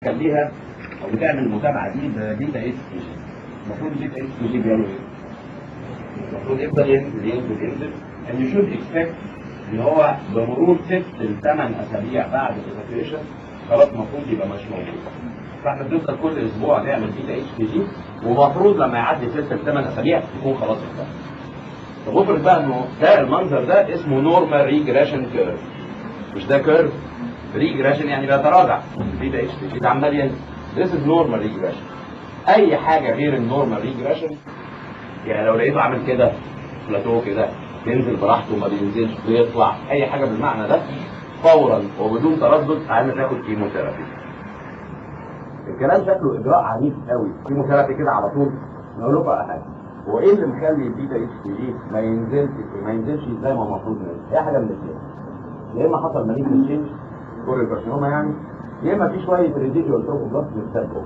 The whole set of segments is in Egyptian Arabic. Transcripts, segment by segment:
خليها او بتعمل المتابعه دي ببيتا اس كي المفروض البيتا اس كي بيعمل ايه؟ المفروض يفضل ينزل ينزل ينزل and you should expect ان هو بمرور ست لثمان اسابيع بعد الايفاكيويشن خلاص المفروض يبقى مش موجود فاحنا بنفضل كل اسبوع نعمل بيتا اتش كي جي ومفروض لما يعدي ست لثمان اسابيع يكون خلاص انتهى طب افرض بقى انه ده المنظر ده اسمه نورمال ريجريشن كيرف مش ده كيرف ريجريشن يعني بيتراجع بيتا اتش كي جي ده عمال ينزل This is normal regression اي حاجه غير النورمال ريجريشن يعني لو لقيته عامل كده بلاتو كده بينزل براحته وما بينزلش بيطلع اي حاجه بالمعنى ده فورا وبدون تردد تعالى تاخد كيموثيرابي الكلام شكله اجراء عنيف قوي كيموثيرابي كده على طول نقول لكم على حاجه هو ايه اللي مخلي البيتا اتش تي جي ما ينزلش ما ينزلش زي ما المفروض ينزل؟ هي حاجه من الاثنين يا اما حصل مالين تشينج كوري كارسينوما يعني يا اما في شويه ريديجوال تروفوبلاست متسابقه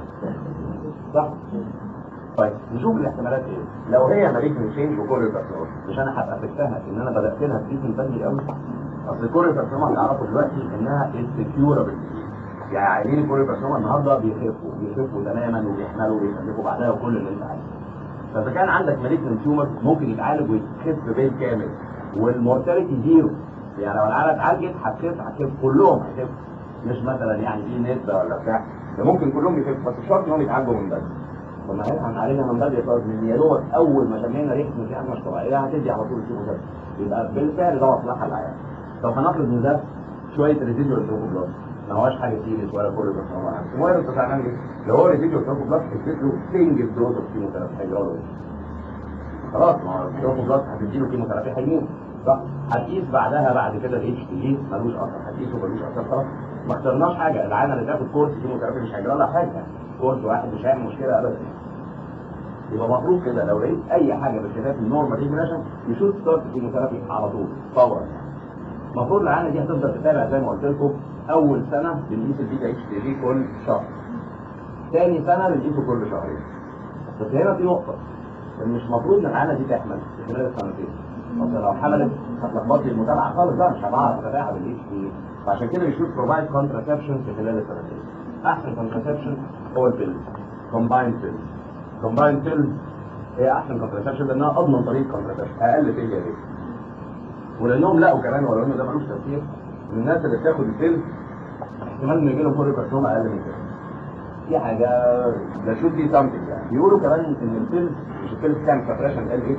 صح؟ طيب نشوف الاحتمالات ايه لو هي مالين تشينج وكوري كارسينوما مش انا هبقى فكتها ان انا بدات لها في بدري قوي اصل الكوري كارسينوما هنعرفه دلوقتي انها انسكيورابل يعني عيانين الكوري كارسينوما النهارده بيخفوا بيخفوا تماما وبيحملوا وبيخلفوا بعدها وكل اللي انت عايزه فاذا كان عندك مالجنت تيومر ممكن يتعالج ويخف بالكامل والمورتاليتي زيرو يعني لو العيال اتعالجت هتخف هتخف كلهم هيخفوا مش مثلا يعني في نسبه ولا بتاع ده ممكن كلهم يخفوا بس مش شرط انهم يتعالجوا من بدري طب ما هيفهم علينا من بدري خالص من يا دوبك اول ما شمينا ريحه ان في حاجه مش طبيعيه هتدي على طول كيموثيرابي يبقى بالفعل ده مصلحه للعيال طب هنفرض ان ده شويه ريزيدوال تروفوبلاست ما هوش حاجه سيريس ولا كل بس هو يعني المهم انت هتعمل ايه؟ لو هو ريزيدوال تروفوبلاست تديت له سنجل دوز اوف كيموثيرابي هيجرى له خلاص ما هو التروفوبلاست هتديله كيموثيرابي هيموت صح؟ هتقيس بعدها بعد كده الاتش تي جي ملوش اثر هتقيسه ملوش اثر خلاص ما اخترناش حاجه العينه اللي تاخد كورس كيموثيرابي مش هيجرى لها حاجه كورس واحد مش هيعمل مشكله ابدا يبقى المفروض كده لو لقيت اي حاجه بخلاف النورمال ريجريشن يشوف ستارت كيموثيرابي على طول فورا المفروض العينه دي هتفضل تتابع زي ما قلت لكم اول سنه بنقيس البيتا اتش تي جي كل شهر ثاني سنه بنقيسه كل شهرين بس هنا في نقطه ان مش المفروض ان العينه دي تحمل في خلال السنتين اصل لو حملت هتلخبط لي المتابعه خالص بقى مش هبعرف اتابعها بالاتش تي فعشان كده يشوف بروفايد كونتراسبشن في خلال السنتين احسن كونتراسبشن هو البيل كومبايند بيل كومبايند بيل هي احسن كونتراسبشن لانها اضمن طريقه كونتراسبشن اقل فيليا ريت ولانهم لقوا كمان ولو ان ده ملوش تاثير ان الناس اللي بتاخد البيل احتمال ان يجي لهم كوري كارسوما اقل من كده في حاجه لا شوت دي سامثينج يعني بيقولوا كمان ان البيل مش البيل بتعمل سبريشن ال اتش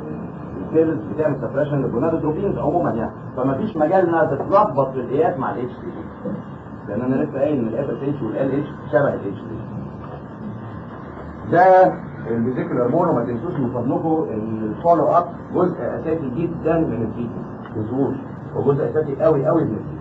البيل بتعمل سبريشن للجونادوتروبينز عموما يعني فما فيش مجال انها تتلخبط في القياس مع الاتش تي لان انا لسه قايل ان الاف اس اتش والال اتش شبه الاتش تي ده الفيزيكولار مون وما تنسوش من فضلكم ان الفولو اب جزء اساسي جدا من التريتمنت تنسوش وجزء اساسي قوي قوي من التريتمنت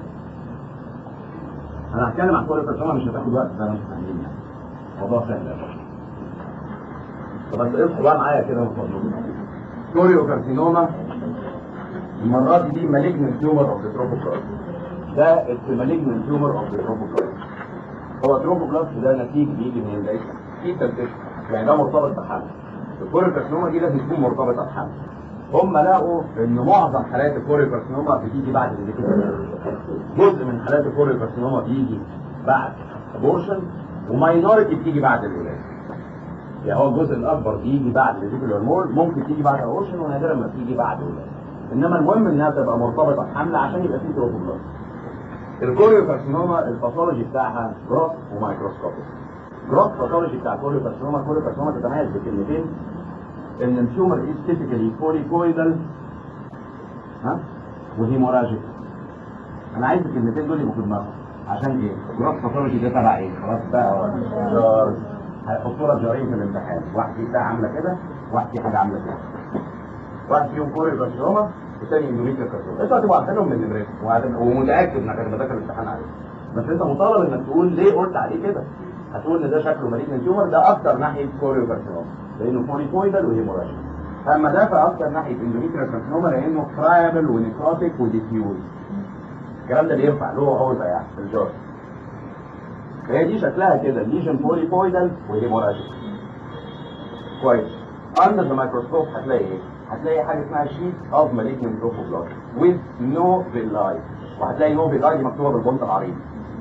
انا هتكلم عن كل كارسوما مش هتاخد وقت زي ما انتم فاهمين يعني الموضوع سهل قوي طب بس اصحوا بقى معايا كده من فضلكم كوريو كارسينوما المرات دي مالجنت تيومر اوف ذا تروبوكلاست ده المالجنت تيومر اوف ذا تروبوكلاست هو تروبوكلاست ده نتيجه بيجي من العيش في تلتشن يعني ده مرتبط بحمل الكوريو كارسينوما دي لازم تكون مرتبطه بحمل هم لقوا ان معظم حالات الكوريو كارسينوما بتيجي بعد الذكر جزء من حالات الكوريو كارسينوما بيجي بعد ابورشن وماينورتي بتيجي بعد الولاده يعني هو الجزء الاكبر بيجي بعد الذكر مول ممكن تيجي بعد ابورشن ونادرا ما بتيجي بعد الولاده انما المهم انها تبقى مرتبطه بحمل عشان يبقى فيه تروفوبلاست الكوريو كارسينوما الباثولوجي بتاعها جروس ومايكروسكوبيك جروس باثولوجي بتاع الكوريو كارسينوما الكوريو كارسينوما تتميز بكلمتين ان التيومر از تيبيكالي بوليكويدال ها وهيموراجيك انا عايز الكلمتين دول يبقوا في دماغك عشان ايه؟ جروس باثولوجي ده تبع ايه؟ خلاص بقى جار هيحطوا لك جارين في الامتحان واحد فيه بتاع عامله كده واحد فيه حاجه عامله كده واحد فيهم كوريو كارسينوما والثاني اندوميتريال كارسينوما انت هتبقى عارفينهم من نمرتهم ومتاكد انك هتبقى داخل الامتحان عليه بس انت مطالب انك تقول ليه قلت عليه كده هتقول ان ده شكله مالين تيومر ده اكتر ناحيه كوريو كارسينوما لانه بوليكويدال وهيموراجيك اما ده فاكتر ناحيه اندوميتريال كارسينوما لانه فرايبل ونيكروتيك وديفيوز الكلام ده بينفع له هو يعني في الجار هي دي شكلها كده ليجن بوليكويدال وهيموراجيك كويس اندر ذا مايكروسكوب هتلاقي ايه؟ هتلاقي حاجه اسمها شيت اوف مالجنت تروفوبلاست with no villi وهتلاقي نو villi دي مكتوبه بالبنط العريض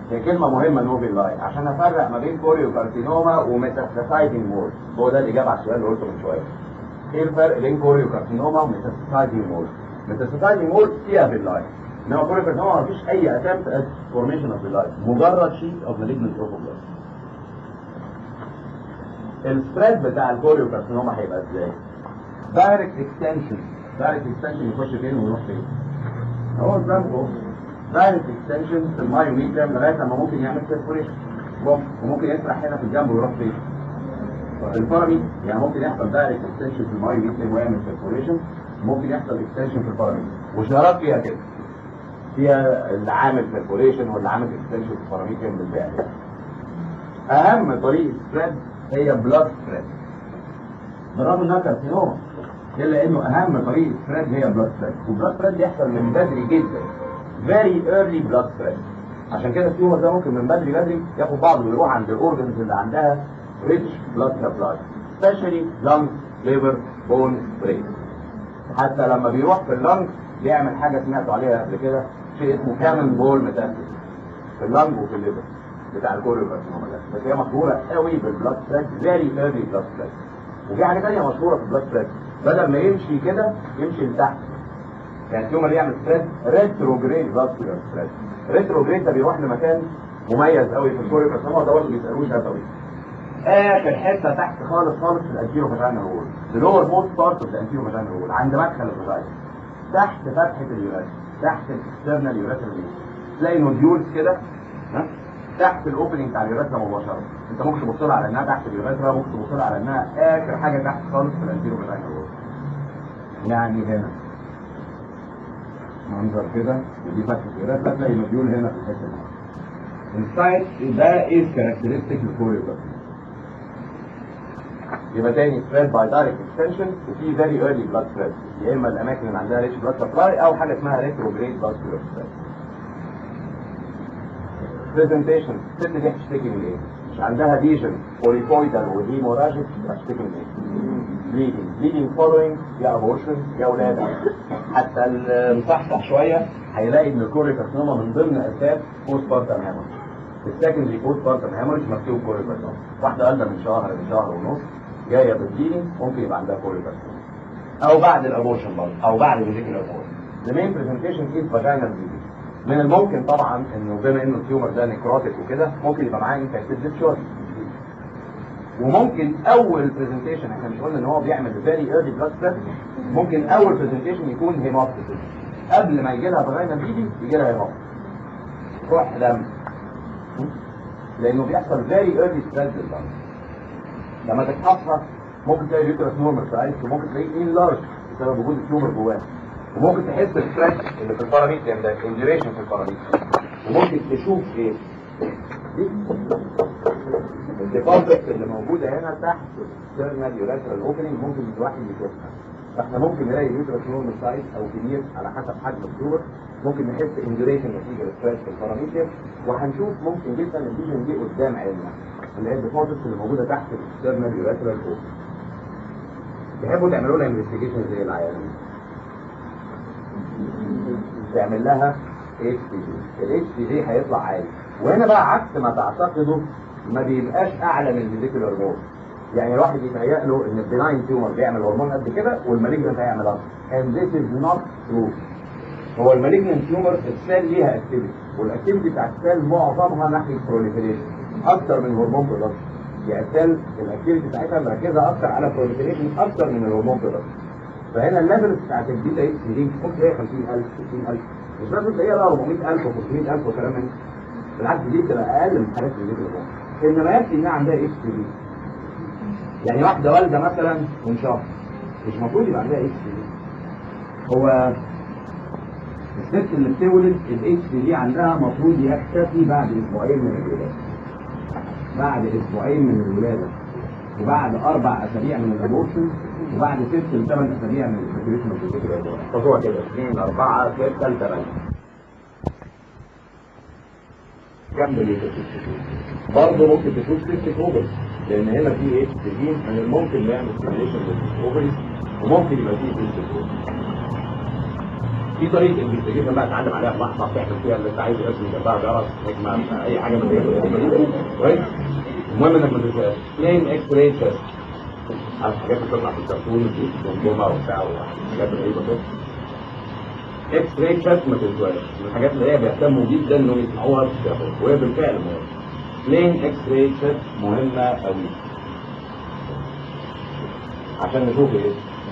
هي كلمة مهمة نوفي لاين عشان افرق ما بين كوريو كارسينوما وميتاستاسايتنج مول هو ده الإجابة على السؤال اللي قلته من شوية ايه الفرق بين كوريو كارسينوما وميتاستاسايتنج مول ميتاستاسايتنج مول فيها في اللاين انما كوريو كارسينوما مفيش أي attempt at formation of the line مجرد sheet of malignant trophoblast السبريد بتاع الكوريو كارسينوما هيبقى ازاي؟ دايركت اكستنشن دايركت اكستنشن يخش فين ويروح فين؟ هو قدامكم دايركت اكستنشن في المايوميتريم لغايه لما ممكن يعمل سيركوليشن وممكن يسرح هنا في الجنب ويروح فين؟ في الباراميت يعني ممكن يحصل دايركت اكستنشن في المايوميتريم ويعمل سيركوليشن ممكن يحصل اكستنشن في الباراميت وشارات فيها كده فيها اللي عامل سيركوليشن واللي عامل اكستنشن في الباراميتريم بالفعل اهم طريقه سبريد هي بلاد سبريد بالرغم انها كارسينوما الا انه اهم طريقه سبريد هي بلاد سبريد والبلاد سبريد بيحصل من بدري جدا very early blood spread عشان كده التيومر ده ممكن من بدري بدري ياخد بعضه ويروح عند الاورجنز اللي عندها rich blood supply especially lung liver bone brain حتى لما بيروح في اللنج بيعمل حاجه سمعتوا عليها قبل كده شيء اسمه كامن بول ميتاستاسيس في اللنج وفي الليفر بتاع الكوريو كارسينوما ده بس هي مشهوره قوي بالبلاد سبريد فيري ايرلي بلاد سبريد وفي حاجه ثانيه مشهوره في البلاد سبريد بدل ما يمشي كده يمشي لتحت يعني التيومر يعمل سبريد ريتروجريد فاسكولار سبريد ريتروجريد ده بيروح لمكان مميز قوي في الكوريو كارسينوما ده برضه بيسالوه ده قوي اخر حته تحت خالص خالص في الانتيرو فاجينا هول the lower most part of the anterior vaginal wall عند مدخل الفاجينا تحت فتحه اليوريثرا تحت الاكسترنال يوريثرا تلاقي نوديولز كده ها تحت الاوبننج بتاع اليوريثرا مباشره انت ممكن تبص لها على انها تحت اليوريثرا ممكن تبص لها على انها اخر حاجه تحت خالص في الانتيرو فاجينا هول يعني هنا منظر كده ودي فتحه اليوريثرا تلاقي نوديول هنا في الحته دي السايت ده از كاركترستيك للكوريوجرافي يبقى تاني spread by direct extension وفي very early blood spread يا اما الاماكن اللي عندها rich blood supply او حاجه اسمها retrograde vascular spread presentation الست دي هتشتكي من ايه؟ مش عندها lesion polypoidal وهيموراجيك هتشتكي من ايه؟ bleeding bleeding following يا abortion يا ولاده حتى المصحصح شويه هيلاقي ان الكوريكارسينوما من ضمن اسباب بوست بارتم هيموريج السكندري بوست بارتم هيموريج مكتوب كوريكارسينوما واحده قلنا من شهر من شهر ونص جايه بالبليدنج ممكن يبقى عندها كوريكارسينوما او بعد الابورشن برضه او بعد فيزيكال ابورشن The main presentation is vaginal bleeding من الممكن طبعا انه بما انه التيومر ده نيكروتيك وكده ممكن يبقى معاه انفكتد ديتشارج وممكن اول برزنتيشن احنا مش قلنا ان هو بيعمل فيري ايرلي بلاد سبريد ممكن اول برزنتيشن يكون هيموبتيسيس قبل ما يجي لها فاجينا بيدي يجي لها هيموبتيسيس روح دم لانه بيحصل فيري ايرلي سبريد للدم لما تفحصها ممكن تلاقي اليوترس نورمال سايز وممكن تلاقيه ان لارج بسبب وجود التيومر جواه وممكن تحس بالستريس اللي في الباراميتر ده انجريشن في الباراميتر وممكن تشوف ايه دي الديبوزيت اللي موجوده هنا تحت السيرنال يوريثرال اوبننج ممكن الواحد يشوفها فاحنا ممكن نلاقي اليوترس نورمال سايز او كبير على حسب حجم التيومر ممكن نحس انجريشن نتيجه للستريس في الباراميتر وهنشوف ممكن جدا الليجن دي قدام عيننا اللي هي الديبوزيت اللي موجوده تحت السيرنال يوريثرال اوبننج تحبوا تعملوا لها انفستيجيشن زي العيانين تعمل لها اتش بي دي الاتش بي دي هيطلع عالي وهنا بقى عكس ما تعتقدوا ما بيبقاش اعلى من الفيزيكال هرمون يعني الواحد يتهيأ له ان البناين تيومر بيعمل هرمون قد كده والمالجنت هيعمل اكتر and this is not true هو المالجنت تيومر السيل ليها اكتيفيتي والاكتيفيتي بتاع السيل معظمها ناحيه بروليفريشن اكتر من هرمون برودكشن يعني السيل الاكتيفيتي بتاعتها مركزه اكتر على بروليفريشن اكتر من الهرمون برودكشن فهنا الليفل بتاعت البيتا اتش دي ممكن تلاقي 50000 60000 مش لازم تلاقيها بقى 400000 و500000 وكلام من بالعكس دي بتبقى اقل من الحاجات اللي بتبقى انما يكفي انها عندها اتش دي يعني واحده والده مثلا من شهر مش المفروض يبقى عندها اتش دي هو الست اللي بتولد الاتش دي عندها المفروض يختفي بعد اسبوعين من الولاده بعد اسبوعين من الولاده وبعد اربع اسابيع من الابورشن وبعد ست لثمان اسابيع من الفكريشن فهو كده 2 4 6 8 كمل برضه ممكن تشوف ست اوفرز لان هنا في ايه جين من الممكن يعمل ستيميليشن للاوفرز وممكن يبقى فيه ست اوفرز في طريقه انفستيجيشن بقى تتعلم عليها في لحظه تعمل فيها اللي انت عايزه اسم جنبها جرس نجمه اي حاجه من دي كويس المهم انك ما تنساش بلين اكس راي تيست على الحاجات اللي بتطلع في الكرتون دي جمجمه وبتاع وحاجات غريبه كده اكس راي تيست ما تنساش من الحاجات اللي هي بيهتموا جدا انهم يسمعوها في الشفوي وهي بالفعل مهمه بلين اكس راي تيست مهمه قوي عشان نشوف ايه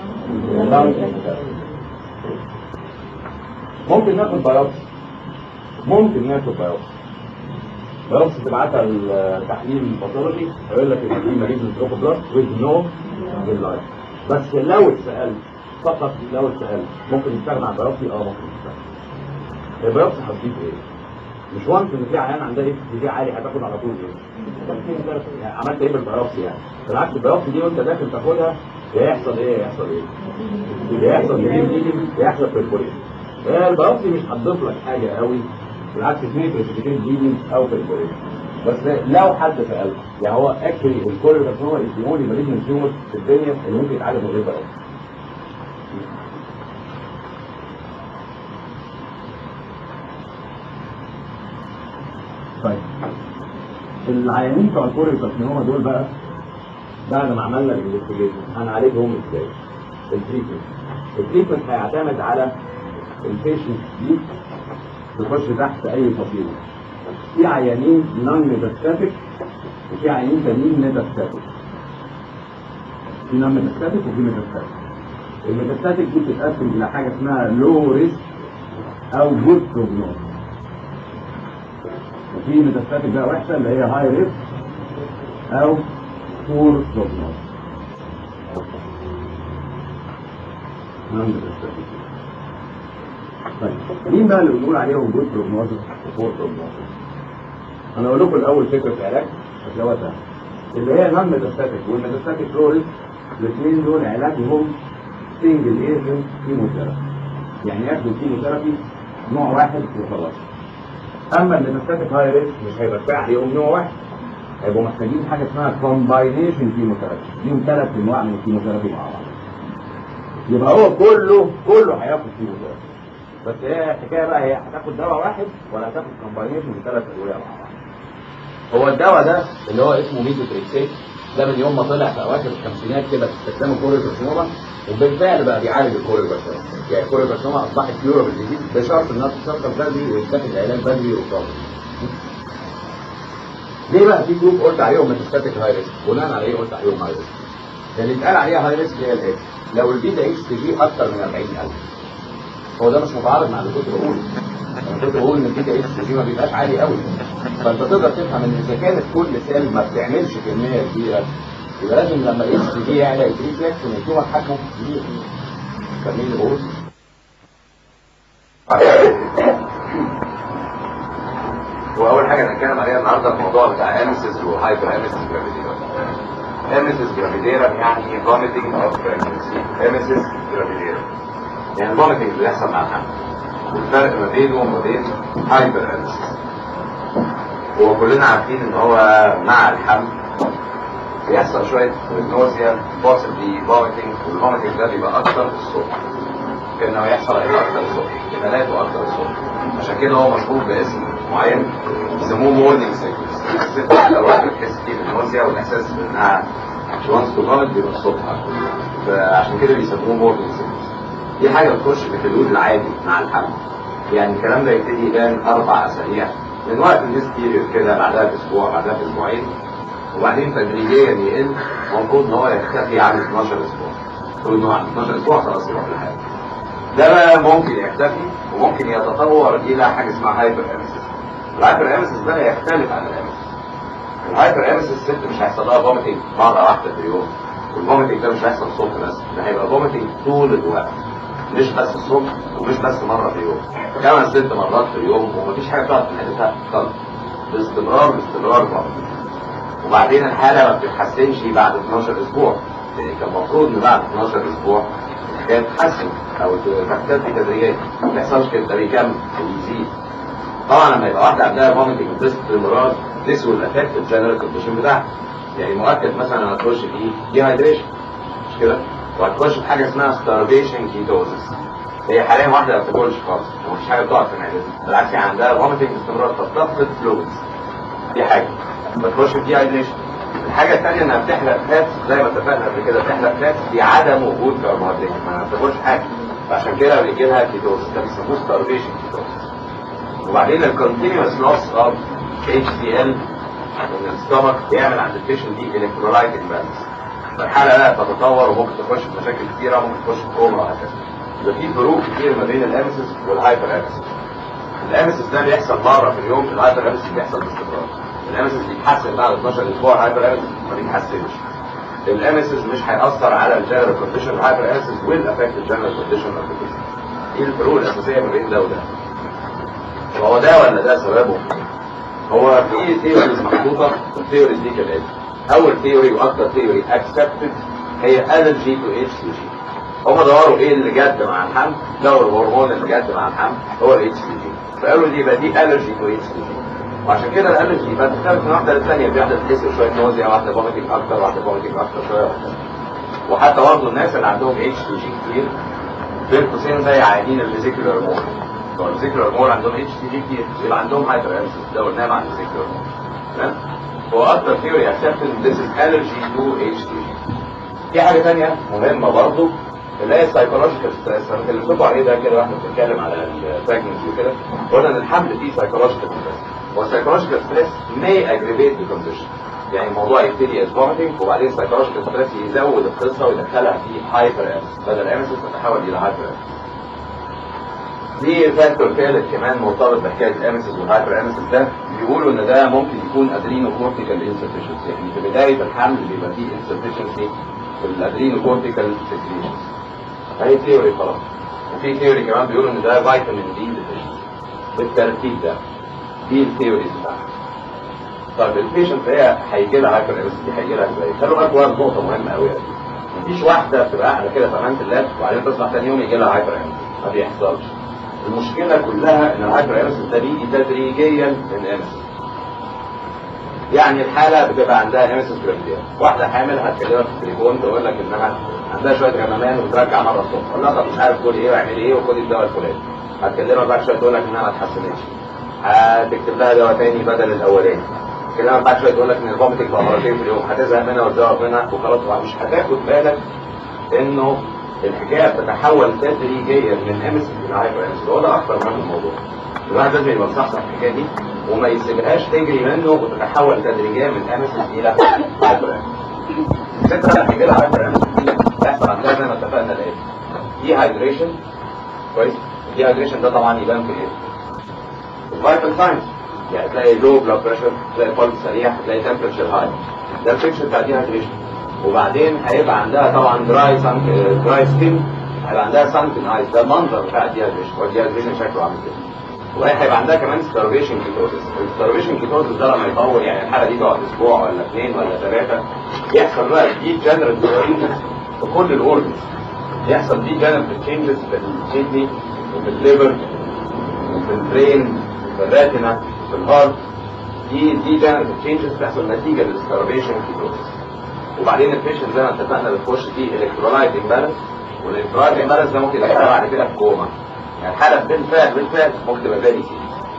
ممكن ناخد بايوبسي ممكن ناخد بايوبسي بايوبسي تبعتها التحليل الباثولوجي هيقول لك ان في مريض من بلاد ويز نو باللايف بس لو اتسالت فقط لو اتسالت ممكن يستغنى عن بايوبسي اه ممكن يستغنى البايوبسي هتضيف ايه؟ مش وانس ان في عيان عندها ايه دي عالي هتاخد على طول ايه؟ يعني عملت ايه بالبيوبسي يعني؟ بالعكس البيوبسي دي وانت داخل تاخدها يحصل ايه يحصل ايه؟ يحصل ايه؟ يحصل بريكوريشن البيوبسي مش هتضيف لك حاجه قوي بالعكس في بريسبيتين بليدنج او بريكوريشن بس لو حد سال يعني هو اكشلي الكوريو كارسينوما از ذا اونلي مالجنت تيومر في الدنيا اللي ممكن يتعالج من غير بيوبسي طيب العيانين بتوع الكوريو كارسينوما دول بقى بعد ما عملنا الانفستيجيشن هنعالجهم ازاي؟ التريتمنت التريتمنت هيعتمد على البيشنت دي تخش تحت اي فصيله في عيانين نون ميتاستاتيك وفي عيانين تانيين ميتاستاتيك في نون ميتاستاتيك وفي ميتاستاتيك الميتاستاتيك دي بتتقسم الى حاجه اسمها لو ريسك او جود بروجنوز وفي ميتاستاتيك بقى وحشه اللي هي هاي ريسك او بور بروجنوز نون ميتاستاتيك طيب مين بقى اللي بنقول عليهم جود بروجنوزس وبور بروجنوزس؟ انا اقول لكم الاول فكره العلاج بس هو سهل اللي هي نون ميتاستاتيك والميتاستاتيك لوريس الاثنين دول علاجهم سنجل ايجنت كيموثيرابي يعني ياخدوا كيموثيرابي نوع واحد وخلاص اما الميتاستاتيك هاي ريسك مش هيبقى كفايه عليهم نوع واحد هيبقوا محتاجين حاجه اسمها كومباينيشن كيموثيرابي ليهم ثلاث انواع من الكيموثيرابي مع بعض يبقى هو كله كله هياخد كيموثيرابي بس هي الحكايه بقى هي هتاخد دواء واحد ولا هتاخد كومباينيشن من ثلاث ادويه مع بعض هو الدواء ده اللي هو اسمه ميزوتريكسيت ده من يوم ما طلع في اواخر الخمسينات كده في استخدام الكوريوكارسينوما وبالفعل بقى بيعالج الكوريوكارسينوما يعني الكوريوكارسينوما اصبحت كيورابل ديزيز بشرط انها تتشخص بدري ويتاخد علاج بدري وصابر ليه بقى في جروب قلت عليهم ميتاستاتيك هاي ريسك بناء على ايه قلت عليهم هاي ريسك اللي اتقال عليها هاي ريسك هي الايه لو البيتا اتش تي جي اكتر من 40000 هو ده مش متعارض مع اللي كنت بقوله انا كنت بقول ان البيتا اتش تي ما بيبقاش عالي قوي فانت تقدر تفهم ان اذا كانت كل سيل ما بتعملش كميه كبيره يبقى لازم لما الاتش تي جي يعلى الريفلكس ان التيومر حجمه كبير فاهمين اللي بقوله؟ واول حاجه هنتكلم عليها النهارده الموضوع بتاع امسس وهايبر امسس جرافيديرا امسس جرافيديرا يعني فوميتنج اوف بريجنسي امسس جرافيديرا يعني الفوميتنج اللي بيحصل مع الحمل والفرق ما بينه وما بين هايبر امسس وكلنا عارفين ان هو مع الحمل بيحصل شويه نوزيا possibly vomiting والفوميتنج ده بيبقى اكتر في الصبح كانه يحصل هيبقى اكتر الصبح احتمالاته اكتر الصبح عشان كده هو مشهور باسم معين بيسموه مورنينج سيكنس الست لو واحد بتحس فيه بالنوزيا والاحساس انها وانس تو فوميت بيبقى الصبح فعشان كده بيسموه مورنينج سيكنس دي حاجه بتخش في الحدود العادي مع الحمل يعني الكلام ده يبتدي يبان اربع اسابيع من وقت الناس بيريود كده بعدها باسبوع بعدها باسبوعين وبعدين تدريجيا يقل المفروض ان هو يختفي عن 12 اسبوع المفروض ان هو عن 12 اسبوع خلاص يروح لحاله ده بقى ممكن يختفي وممكن يتطور الى حاجه اسمها هايبر امسيس الهايبر امسيس ده يختلف عن الامسيس الهايبر امسيس الست مش هيحصل لها فوميتنج مره واحده في اليوم والفوميتنج ده مش هيحصل الصبح بس ده هيبقى فوميتنج طول الوقت مش بس الصبح ومش بس مره في اليوم خمس ست مرات في اليوم ومفيش حاجه بتقعد في حتتها خالص باستمرار باستمرار فقط وبعدين الحاله ما بتتحسنش بعد 12 اسبوع يعني كان المفروض ان بعد 12 اسبوع الحكايه تتحسن او تختفي تدريجيا ما يحصلش كده ده بيكمل ويزيد طبعا لما يبقى واحده عندها فوميتنج باستمرار this will affect الجنرال كونديشن بتاعها يعني مؤكد مثلا لما تخش في ديهايدريشن مش كده وهتخش في حاجه اسمها starvation ketosis هي حاليا واحده ما بتاكلش خالص ومفيش حاجه بتقعد في معدتها بالعكس هي عندها فوميتنج باستمرار فبتفقد فلويدز دي حاجه بتخش في دي هايدريشن الحاجه الثانيه انها بتحرق فات زي ما اتفقنا قبل كده بتحرق فات في عدم وجود كربوهيدرات ما بتاكلش حاجه فعشان كده بيجي لها كيتوز ده بيسموه ستارفيشن كيتوز وبعدين الكونتينوس لوس اوف اتش سي ال من الستومك بيعمل عند البيشنت دي الكترولايت امبالانس فالحاله لا تتطور وممكن تخش في مشاكل كتيره وممكن تخش في كوما وهكذا يبقى في فروق كتير ما بين الامسس والهايبر امسس الامسس ده بيحصل مره في اليوم الهايبر امسس بيحصل باستمرار الامسس بيتحسن بعد 12 اسبوع الهايبر امسس ما بيتحسنش الامسس مش هيأثر على الجنرال كونديشن الهايبر امسس ويل افكت الجنرال كونديشن اوف ذا ايه الفروق الاساسيه ما بين ده وده هو ده ولا ده سببه هو في ثيوريز محطوطه الثيوريز دي كالاتي اول ثيوري واكتر ثيوري اكسبتد هي الرجي تو اتش سي جي هم دوروا ايه اللي جد مع الحمل دوروا الهرمون اللي جد مع الحمل هو الاتش سي جي فقالوا دي يبقى دي الرجي تو اتش سي جي وعشان كده الالرجي بقى تختلف من واحده للثانيه في واحده تحس بشويه نوزيا واحده فوميتنج اكتر واحده فوميتنج اكتر شويه وهكذا وحتى برضه الناس اللي عندهم اتش سي جي كتير بين قوسين زي عيانين الفيزيكولار هرمون بتوع الفيزيكولار هرمون عندهم اتش سي جي كتير يبقى عندهم هايبر امسس ده قلناه مع الفيزيكولار هرمون تمام هو اكتر ثيوري اكسبتد ذيس از الرجي تو اتش سي جي في حاجه ثانيه مهمه برضه اللي هي السايكولوجيكال ستريس انا كلمتكم عليه ده كده واحنا بنتكلم على البريجنسي وكده قلنا ان الحمل فيه سايكولوجيكال ستريس والسايكولوجيكال ستريس may aggravate the condition يعني الموضوع يبتدي از vomiting وبعدين سايكولوجيكال ستريس يزود القصه ويدخلها في هايبر امس بدل امس تتحول الى هايبر امس في فاكتور ثالث كمان مرتبط بحكايه الامسس والهايبر امسس ده بيقولوا ان ده ممكن يكون ادرينو كورتيكال انسفشنسي يعني في بدايه الحمل بيبقى فيه انسفشنسي في الادرينو كورتيكال سكريشنز هي ثيوري خلاص وفي ثيوري كمان بيقولوا ان ده فيتامين دي ديفيشنسي بالترتيب ده دي الثيوريز بتاعتها طيب البيشنت هي هيجي لها هايبر امسس دي هيجي لها ازاي؟ خلوا بالكم بقى نقطه مهمه قوي مفيش واحده بتبقى قاعده كده في امانه الله وبعدين تصبح ثاني يوم يجي لها هايبر امسس ما بيحصلش المشكلة كلها ان الهايبر امسس ده بيجي تدريجيا من امسس يعني الحالة بتبقى عندها امسس جرافيديا واحدة حامل هتكلمها في التليفون تقول لك انها عندها شوية غمامان وبترجع مرة الصبح تقول لها طب مش عارف كل ايه واعمل ايه وخدي الدواء الفلاني هتكلمها بعد شوية تقول لك انها ما اتحسنتش هتكتب لها دواء تاني بدل الاولاني تكلمها بعد شوية تقول لك ان الفوميتنج بقى مرتين في اليوم هتزهق منها وتزوق منها وخلاص مش هتاخد بالك انه الحكايه بتتحول تدريجيا من امس الى هايبر امس هو ده اكتر من الموضوع الواحد لازم يبقى مصحصح الحكايه دي وما يسيبهاش تجري منه وتتحول تدريجيا من امس الى هايبر امس الفكره اللي هيجي لها هايبر امس دي بتحصل عندها زي ما اتفقنا الايه دي هايدريشن كويس الدي هايدريشن ده طبعا يبان في ايه؟ في الفايتال ساينس يعني تلاقي لو بلاد بريشر تلاقي بولس سريع تلاقي تمبرتشر هاي ده الفيكشن بتاع دي هايدريشن وبعدين هيبقى عندها طبعا دراي سانك دراي سكين هيبقى عندها سانكن ايز ده المنظر بتاع الديهايدريشن والديهايدريشن شكله عامل كده وهي هيبقى عندها كمان ستارفيشن كيتوزس الستارفيشن كيتوزس ده لما يطول يعني الحاله دي تقعد اسبوع ولا اثنين ولا ثلاثه يحصل بقى دي جنرال تشينجز في كل الاورجنز يحصل دي جنرال تشينجز في الكدني وفي الليفر وفي البرين وفي الراتنا وفي الهارت دي دي جنرال تشينجز بتحصل نتيجه للستارفيشن كيتوزس وبعدين البيشنت زي ما اتفقنا بتخش فيه الكترولايت امبالانس والالكترولايت امبالانس ده ممكن يدخلها بعد كده في كوما يعني الحاله بالفعل بالفعل ممكن تبقى فيري سي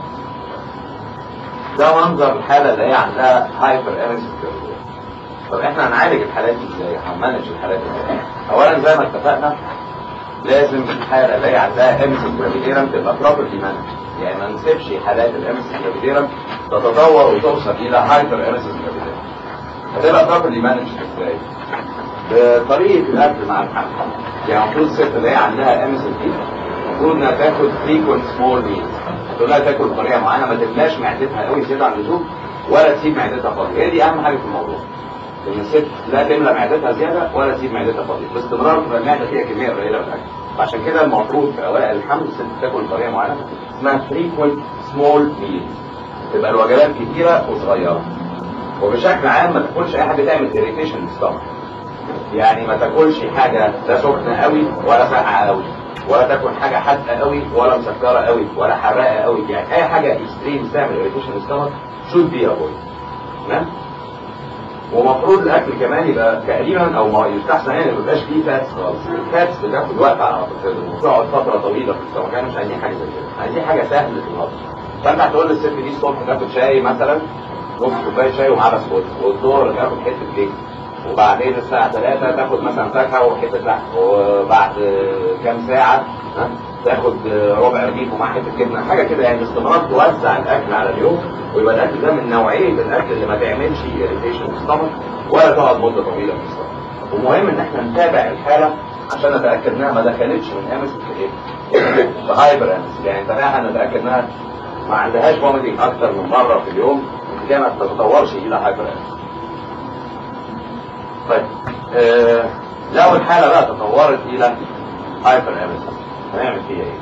ده منظر الحاله اللي هي عندها هايبر امس طب احنا هنعالج الحالات دي ازاي؟ هنمانج الحالات ازاي؟ اولا زي ما اتفقنا لازم الحاله اللي هي عندها امس جرافيديرم تبقى بروبرلي مانج يعني ما نسيبش حالات الامس جرافيديرم تتطور وتوصل الى هايبر امس جرافيديرم هتبقى بروبرلي مانج ازاي؟ بطريقه الاكل مع الحمل يعني المفروض الست اللي هي عندها ام اس دي المفروض انها تاخد فريكونت سمول ميلز تقول لها تاكل بطريقه معينه ما تملاش معدتها قوي زياده عن اللزوم ولا تسيب معدتها فاضيه هي دي اهم حاجه في الموضوع ان الست لا تملى معدتها زياده ولا تسيب معدتها فاضيه باستمرار تبقى المعده فيها كميه قليله من الاكل فعشان كده المفروض في اوائل الحمل الست تاكل بطريقه معينه اسمها فريكونت سمول ميلز تبقى الوجبات كتيره وصغيره وبشكل عام ما تاكلش اي حاجه تعمل اريتيشن للستمك يعني ما تاكلش حاجه لا سخنه قوي ولا ساقعه قوي ولا تاكل حاجه حادقه قوي ولا مسكره قوي ولا حراقه قوي يعني اي حاجه اكستريم تعمل اريتيشن للستمك شود بي افويد تمام ومفروض الاكل كمان يبقى تقريبا او ما يستحسن يعني ما يبقاش فيه فاتس خالص الفاتس بتاخد وقت على ما تتهضم وتقعد فتره طويله في السمكه مش عايزين حاجه زي كده عايزين حاجه سهله في الهضم فانت هتقول للست دي الصبح تاخد شاي مثلا نص كوبايه شاي ومعاها بسكوت والظهر تاخد حته كيك وبعدين الساعة 3 تاخد مثلا فاكهة وحتة لحم وبعد كام ساعة ها، تاخد ربع رغيف ومع حتة جبنة حاجة كده يعني باستمرار توزع الأكل على اليوم ويبقى الأكل ده من نوعية الأكل اللي ما تعملش irritation في السtomach ولا تقعد مدة طويلة في السtomach ومهم إن احنا نتابع الحالة عشان نتأكد إنها ما دخلتش من أمس في إيه؟ في هايبر أمس يعني نتابعها نتأكد إنها ما عندهاش vomiting أكتر من مرة في اليوم كده ما تتطورش إلى هايبر أمس طيب آه لو الحالة بقى تطورت إلى هايبر أمس هنعمل فيها إيه؟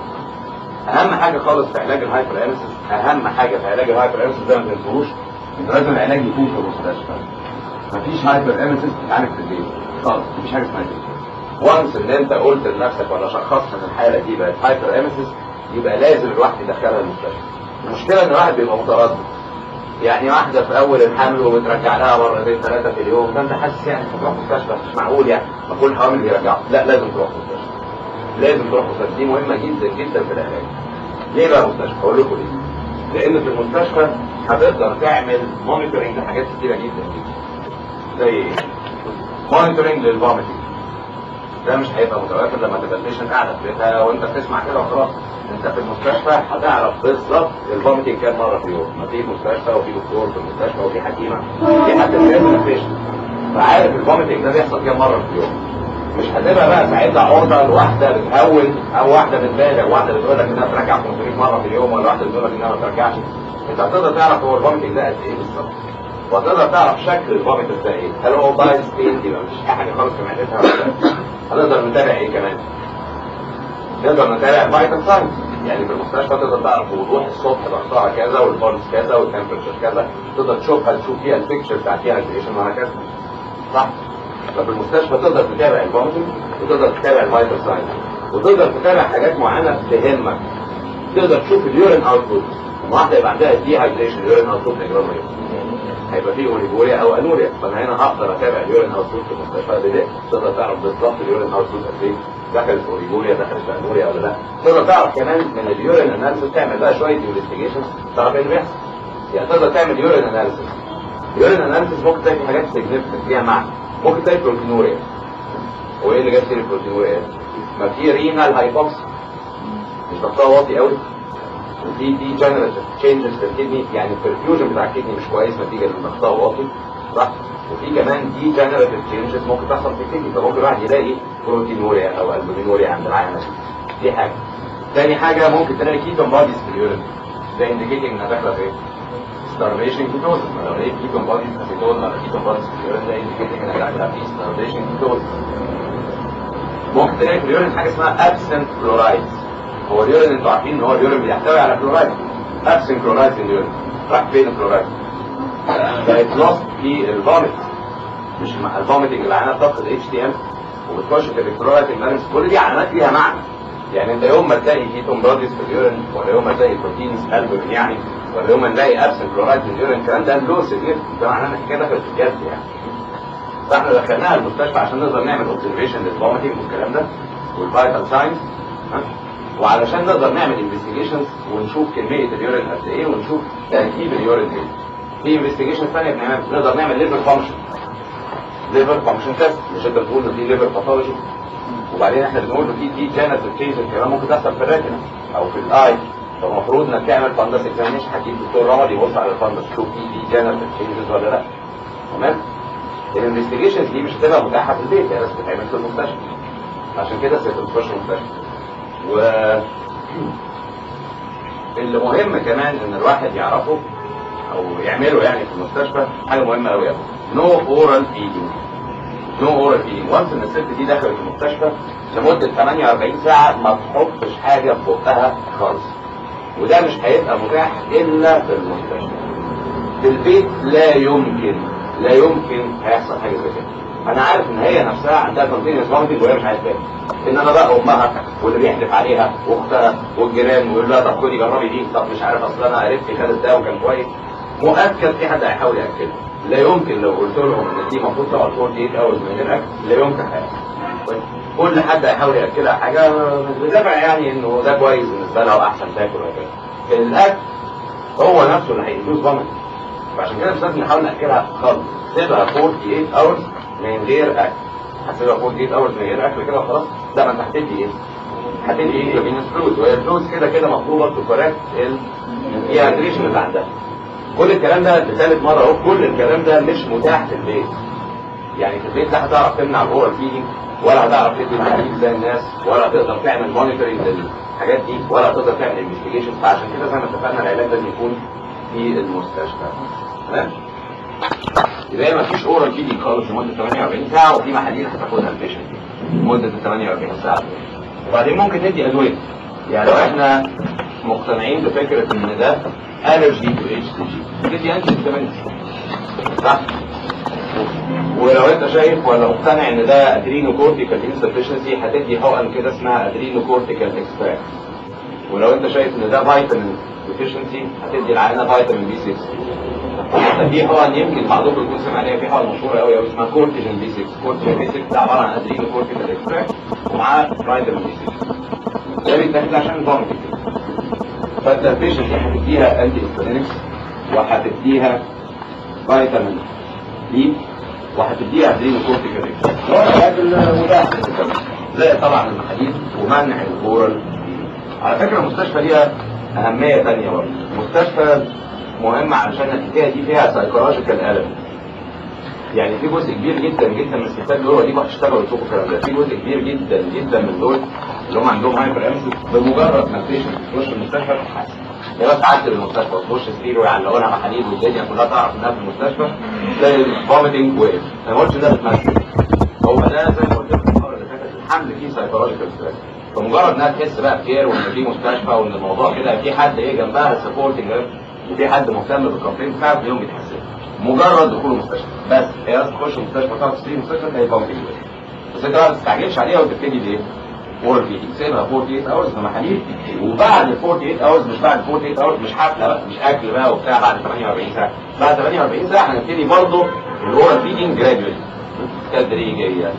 أهم حاجة خالص في علاج الهايبر أمس أهم حاجة في علاج الهايبر أمس زي ما تنسوش أنت لازم العلاج يكون في المستشفى مفيش هايبر أمس تتعالج في البيت خالص مفيش حاجة اسمها كده وانس ان انت قلت لنفسك ولا شخصت ان الحاله دي بقت هايبر امسس يبقى لازم الواحد يدخلها المستشفى المشكله ان الواحد بيبقى متردد يعني واحدة في أول الحمل وبترجع لها مرتين ثلاثة في اليوم فأنت حاسس يعني تروح مستشفى مش معقول يعني ما كل حوامل بيرجعوا لا لازم تروح مستشفى لازم تروح مستشفى دي مهمة جدا جدا في العلاج ليه بقى مستشفى؟ أقول لكم ليه لأن في المستشفى هتقدر تعمل مونيتورنج لحاجات كتيرة جدا جدا زي إيه؟ مونيتورنج للفوميتنج ده مش هيبقى متوافر لما تبقى البيشنت قاعدة في بيتها وأنت بتسمع كده وخلاص انت في المستشفى هتعرف بالظبط الفوميتنج كام مره في اليوم ما في مستشفى وفي دكتور في المستشفى وفي حكيمه في حد بيعمل البيشنت فعارف الفوميتنج ده بيحصل كام مره في اليوم مش هتبقى بقى ساعتها عرضه لواحده بتهون او واحده بتبالغ واحده بتقول لك انها بترجع 500 مره في اليوم ولا واحده بتقول لك انها ما بترجعش انت هتقدر تعرف هو الفوميتنج ده قد ايه بالظبط وهتقدر تعرف شكل الفوميت ده ايه هل هو بايظ بين يبقى مفيش حاجه خالص في معدتها ولا لا هنقدر نتابع ايه كمان نقدر نتابع الفيتال ساينز يعني في المستشفى تقدر تعرف وضوح الصبح ضغطها كذا والبولس كذا والتمبرتشر كذا تقدر تشوفها تشوف فيها البيكتشر بتاع فيها الكريشن وهكذا صح ففي المستشفى تقدر تتابع الفوميتنج وتقدر تتابع الفيتال ساينز وتقدر تتابع حاجات معينه تهمك تقدر تشوف اليورين اوتبوت واحده يبقى عندها دي هايدريشن اليورين اوتبوت جرام هيبقى فيه اوليجوريا او انوريا فانا هنا هقدر اتابع اليورين اوتبوت في المستشفى بدقيقه تقدر تعرف بالظبط اليورين اوتبوت قد ايه دخلت في اوريجوريا دخلت في انوريا ولا لا تقدر تعرف كمان من اليورين اناليسيس تعمل بقى شويه انفستيجيشنز تعرف ايه اللي بيحصل يعني تقدر تعمل يورين اناليسيس يورين اناليسيس ممكن تلاقي حاجات سيجنفكت فيها معنى ممكن تلاقي بروتينوريا وايه اللي جاب سيري بروتينوريا ما في رينال هايبوكس مش ضغطها واطي قوي وفي دي جنريتيف تشينجز في الكدني يعني البرفيوجن بتاع الكدني مش كويس نتيجه ان ضغطها واطي صح وفي كمان دي جنريتيف تشينجز ممكن تحصل في الكدني فممكن الواحد يلاقي بروتينوريا او البومينوريا عند العيان دي حاجه تاني حاجه ممكن تلاقي كيتون بوديز في اليورين ده انديكيتنج انها داخله في ايه؟ starvation ketosis ما لو لقيت كيتون بوديز اسيتون ولا كيتون بوديز في اليورين ده انديكيتنج انها داخله في starvation ketosis ممكن تلاقي في اليورين حاجه اسمها absent fluorides هو اليورين انتوا عارفين ان هو اليورين بيحتوي على فلورايد absent fluorides في اليورين راح فين الفلورايد؟ بقت lost في الفوميت مش مع الفوميتنج العينه بتفقد اتش تي ام وبتخش في الالكترولايت المالنس كل دي علامات ليها معنى يعني انت يوم ما تلاقي كيتون بوديز في اليورين ولا يوم ما تلاقي بروتينز البومين يعني ولا يوم ما نلاقي ابسنت فلورايد في اليورين الكلام ده له سيجنفكت ده معناه ان الحكايه دخلت في الجد يعني فاحنا دخلناها المستشفى عشان نقدر نعمل اوبزرفيشن للفوميتنج والكلام ده والفايتال ساينس وعلشان نقدر نعمل انفستيجيشنز ونشوف كميه اليورين قد ايه ونشوف تركيب اليورين ايه في انفستيجيشن ثانيه بنعمل نقدر نعمل ليفر فانكشن ليفر فانكشن تيست مش انت بتقول ان في ليفر باثولوجي وبعدين احنا بنقول ان في دي جينيتال تشينجز كمان ممكن تحصل في الريتنا او في الاي فالمفروض انك تعمل فاندس اكزامينشن هتجيب دكتور رمضي يبص على الفاندس تشوف في دي جينيتال تشينجز ولا لا تمام الانفستيجيشنز دي مش هتبقى متاحه في البيت هي بس بتتعمل في المستشفى عشان كده ست بتخش المستشفى و اللي مهم كمان ان الواحد يعرفه او يعمله يعني في المستشفى حاجه مهمه قوي قوي نو اورال فيدنج نو اورال فيدنج وانس ان الست دي دخلت المستشفى لمده 48 ساعه ما تحطش حاجه في بقها خالص وده مش هيبقى متاح الا في المستشفى في البيت لا يمكن لا يمكن هيحصل حاجه زي كده انا عارف ان هي نفسها عندها كونتينيوس فوميتنج وهي مش عارفه انما بقى امها واللي بيحلف عليها واختها والجيران ويقول لها طب خدي جربي دي طب مش عارف اصل انا عرفت خدت ده وكان كويس مؤكد في حد هيحاول ياكلها لا يمكن لو قلت لهم ان دي المفروض تقعد 48 اورز من غير اكل لا يمكن هيحصل كل حد هيحاول ياكلها حاجه مش بدافع يعني انه ده كويس بالنسبه لها واحسن تاكل وكده الاكل هو نفسه اللي هيدوس ضمن فعشان كده مش لازم نحاول ناكلها خالص سيبها 48 اورز من غير اكل هسيبها 48 اورز من غير اكل كده خلاص لا ما انت هتدي ايه؟ هتدي ايه؟ فينس فلويد وهي الفلويد كده كده مطلوبه تكوركت الديهايدريشن اللي عندها كل الكلام ده لثالث مره اهو كل الكلام ده مش متاح في البيت يعني في البيت لا هتعرف تمنع الاورال فيدنج ولا هتعرف تدي الحديد زي الناس ولا هتقدر تعمل مونيتورنج للحاجات دي ولا هتقدر تعمل انفستيجيشن فعشان كده زي ما اتفقنا العلاج لازم يكون في المستشفى تمام يبقى ما فيش اورال فيدنج خالص لمده 48 ساعه وفي محاليل هتاخدها البيشنت لمده 48 ساعه وبعدين ممكن ندي ادويه يعني لو احنا مقتنعين بفكره ان ده الرجي تو اتش سي جي ندي انتي صح ولو انت شايف ولا مقتنع ان ده ادرينو كورتيكال انسفشنسي هتدي حقن كده اسمها ادرينو كورتيكال اكستراكت ولو انت شايف ان ده فيتامين ديفيشنسي هتدي العينه فيتامين بي 6 حتى في حقن يمكن بعضكم يكون سمع عليها في حقن مشهوره قوي قوي اسمها كورتيجين بي 6 كورتيجين بي 6 ده عباره عن ادرينو كورتيكال اكستراكت ومعاه فيتامين بي 6 ده بيتاخد عشان الفاميلي فانت البيشنت دي هتديها انتي انسولينكس وهتديها فيتامين بي وهتديها ادرينو كورتيكال هو العلاج المتاح زي طبعا المحاليل ومنع الاورال على فكره المستشفى ليها اهميه ثانيه برضه المستشفى مهمه علشان الحكايه دي فيها سايكولوجيكال الم يعني في جزء كبير جدا جدا من الستات دول دي هتشتغلوا يشوفوا الكلام ده في جزء كبير جدا جدا من دول اللي هم عندهم هايبر امسيس بمجرد ما البيشنت تخش المستشفى تتحسن هي بس تعدي المستشفى وتخش سرير ويعلقوا لها محاليل والدنيا كلها تعرف انها في المستشفى تلاقي الفوميتنج وقف انا ما قلتش ده بتمثل هو ده زي ما قلت لك المره اللي فاتت الحمل فيه سايكولوجيكال ستريس فمجرد انها تحس بقى بخير وان في مستشفى وان الموضوع كده في حد ايه جنبها سبورتنج وفي حد مهتم بالكومبلين بتاعها اليوم بيتحسن مجرد دخول المستشفى بس هي لازم تخش المستشفى تقعد تسيب المستشفى تلاقي فوميتنج بس انت ما تستعجلش عليها وتبتدي بايه؟ اور في سيبها 48 اورز في محاليل وبعد ال 48 اورز مش بعد 48 اورز مش حفله بقى مش اكل بقى وبتاع بعد 48 ساعه بعد 48 ساعه هنبتدي برضه الاورال فيدنج جراديولي تدريجيا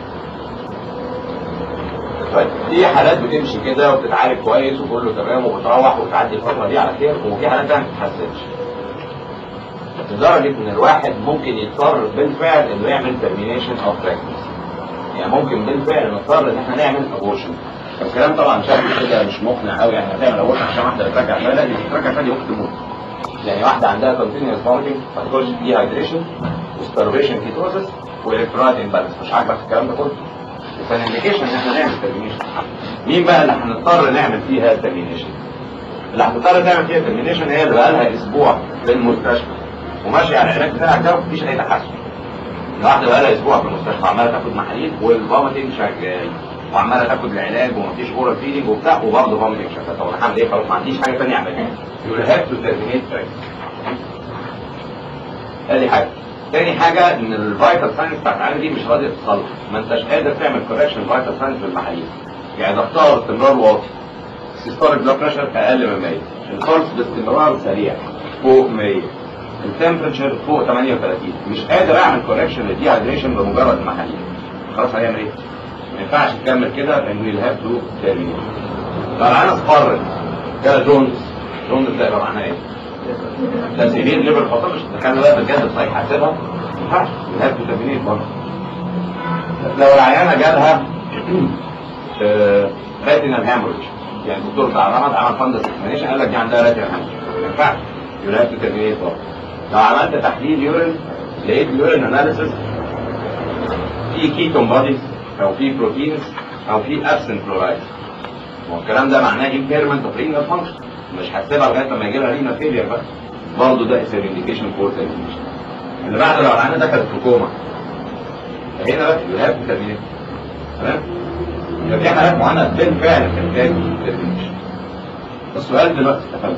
طيب في حالات بتمشي كده وبتتعالج كويس وكله تمام وبتروح وتعدي الفتره دي على خير وفي حالات ما بتتحسنش لدرجه ان الواحد ممكن يضطر بالفعل انه يعمل ترمينيشن اوف براكتس يعني ممكن بالفعل نضطر ان احنا نعمل ابورشن الكلام طبعا شكله كده مش مقنع قوي يعني هتعمل ابورشن عشان واحده بترجع لا لا دي بترجع ثاني ممكن تموت يعني واحده عندها كونتينيوس فوميتنج هتخش دي هايدريشن وستارفيشن كيتوزس والكترولايت امبالانس مش عاجبك الكلام ده كله كان انديكيشن ان احنا نعمل ترمينيشن مين بقى اللي هنضطر نعمل فيها ترمينيشن اللي هنضطر نعمل فيها ترمينيشن هي اللي بقى لها اسبوع في المستشفى وماشي على العلاج بتاعك ده ومفيش اي تحسن واحده بقى لها اسبوع في المستشفى عماله تاخد محاليل والفوميتنج شغال وعماله تاخد العلاج ومفيش اورال فيلينج وبتاع وبرضه فوميتنج شغال طب انا هعمل ايه خلاص ما عنديش حاجه ثانيه اعملها يقول هاف تو ترمينيت ادي حاجه تاني حاجة ان الفيتال ساينس بتاعت العيان دي مش راضية تصلح ما انتش قادر تعمل كوركشن فيتال ساينس بالمحاليل يعني ضغطها باستمرار واطي سيستوليك بلاد بريشر اقل من 100 البلس باستمرار سريع فوق 100 التمبرتشر فوق 38 مش قادر اعمل كوركشن للدي هايدريشن بمجرد المحاليل خلاص هيعمل ايه؟ ما ينفعش تكمل كده لان ويل هاف تو تيرمينيت لو العيان اصفرت كده جونز جونز ده يبقى معناه ايه؟ ده سيفير ليفر فاصل مش دخلنا بقى بجد صحيح حاسبها ما ينفعش ويل هاف تو تيرمينيت برضه لو العيانه جالها ريتينال هاموريج يعني الدكتور بتاع رمض عمل فندس اكسبلانيشن قال لك دي عندها ريتينال هاموريج ما ينفعش يو هاف تو تيرمينيت برضه لو عملت تحليل يورين لقيت اليورين اناليسيس في كيتون بوديز او في بروتينز او في ابسنت كلورايد والكلام ده معناه impairment of renal function مش هتسيبها لغايه لما يجي لها renal failure بقى برضه ده اسم indication for termination اللي بعد لو العيانه دخلت في كوما هنا بقى يو هاف تو ترمينيت تمام يبقى في حالات معينه بالفعل كانت termination السؤال دلوقتي تفهم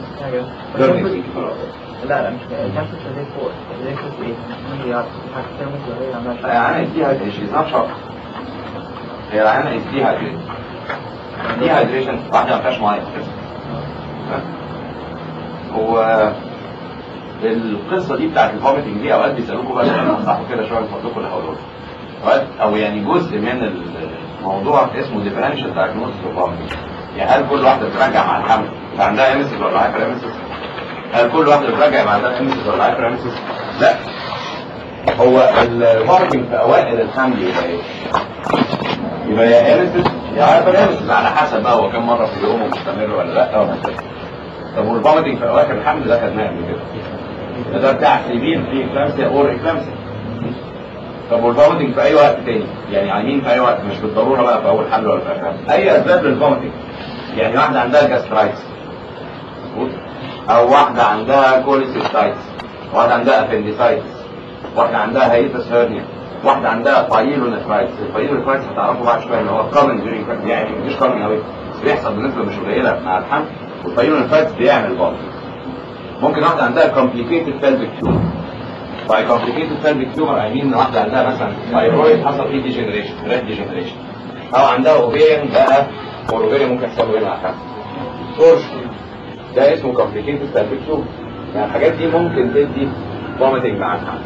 لا لا مش النفس اللي فوق اللي فوق ايه؟ مليار حتى مثل هي عملت العيانه دي هايدريشن not shock هي العيانه دي هايدريشن دي هايدريشن واحده ما فيهاش ميه هو القصه دي بتاعت الفوميتنج دي اوقات بيسالوكوا بقى سؤال نصحوا كده شويه من فضلكم اللي هقوله لكم. اوقات او يعني جزء من الموضوع اسمه ديفرنشال دايجنوستس اوف فوميتنج يعني هل كل واحده بترجع مع الحمل يبقى عندها امسس ولا هايبر امسس؟ هل كل واحده بترجع يبقى عندها امسس ولا هايبر امسس؟ لا هو الفوميتنج في اوائل الحمل يبقى ايه؟ يبقى يا امسس يا هايبر امسس على حسب بقى هو كم مره في اليوم ومستمر ولا لا ولا كده. طب والفوميتنج في اواخر الحمل ده خدناه قبل كده ده بتاع سيفير في اكلامسيا اور اكلامسيا طب والفوميتنج في اي وقت تاني يعني عايمين في اي وقت مش بالضروره بقى في اول حمل ولا في اخر حمل اي اسباب للفوميتنج يعني واحده عندها جاسترايتس مظبوط او واحده عندها كوليسيستايتس واحده عندها ابنديسايتس واحده عندها هيتس هيرنيا واحده عندها بايلونيفرايتس البايلونيفرايتس هتعرفوا بعد شويه ان هو كومن يعني مش كومن قوي بس بيحصل بنسبه مش قليله مع الحمل والبايلونيفرايتس بيعمل برضه ممكن واحده عندها complicated pelvic tumor by complicated pelvic tumor I mean واحده عندها مثلا thyroid حصل فيه degeneration red degeneration او عندها ovarian بقى والاوفيريان ممكن يحصل له ايه مع الحمل torsion ده اسمه complicated pelvic tumor يعني الحاجات دي ممكن تدي vomiting مع الحمل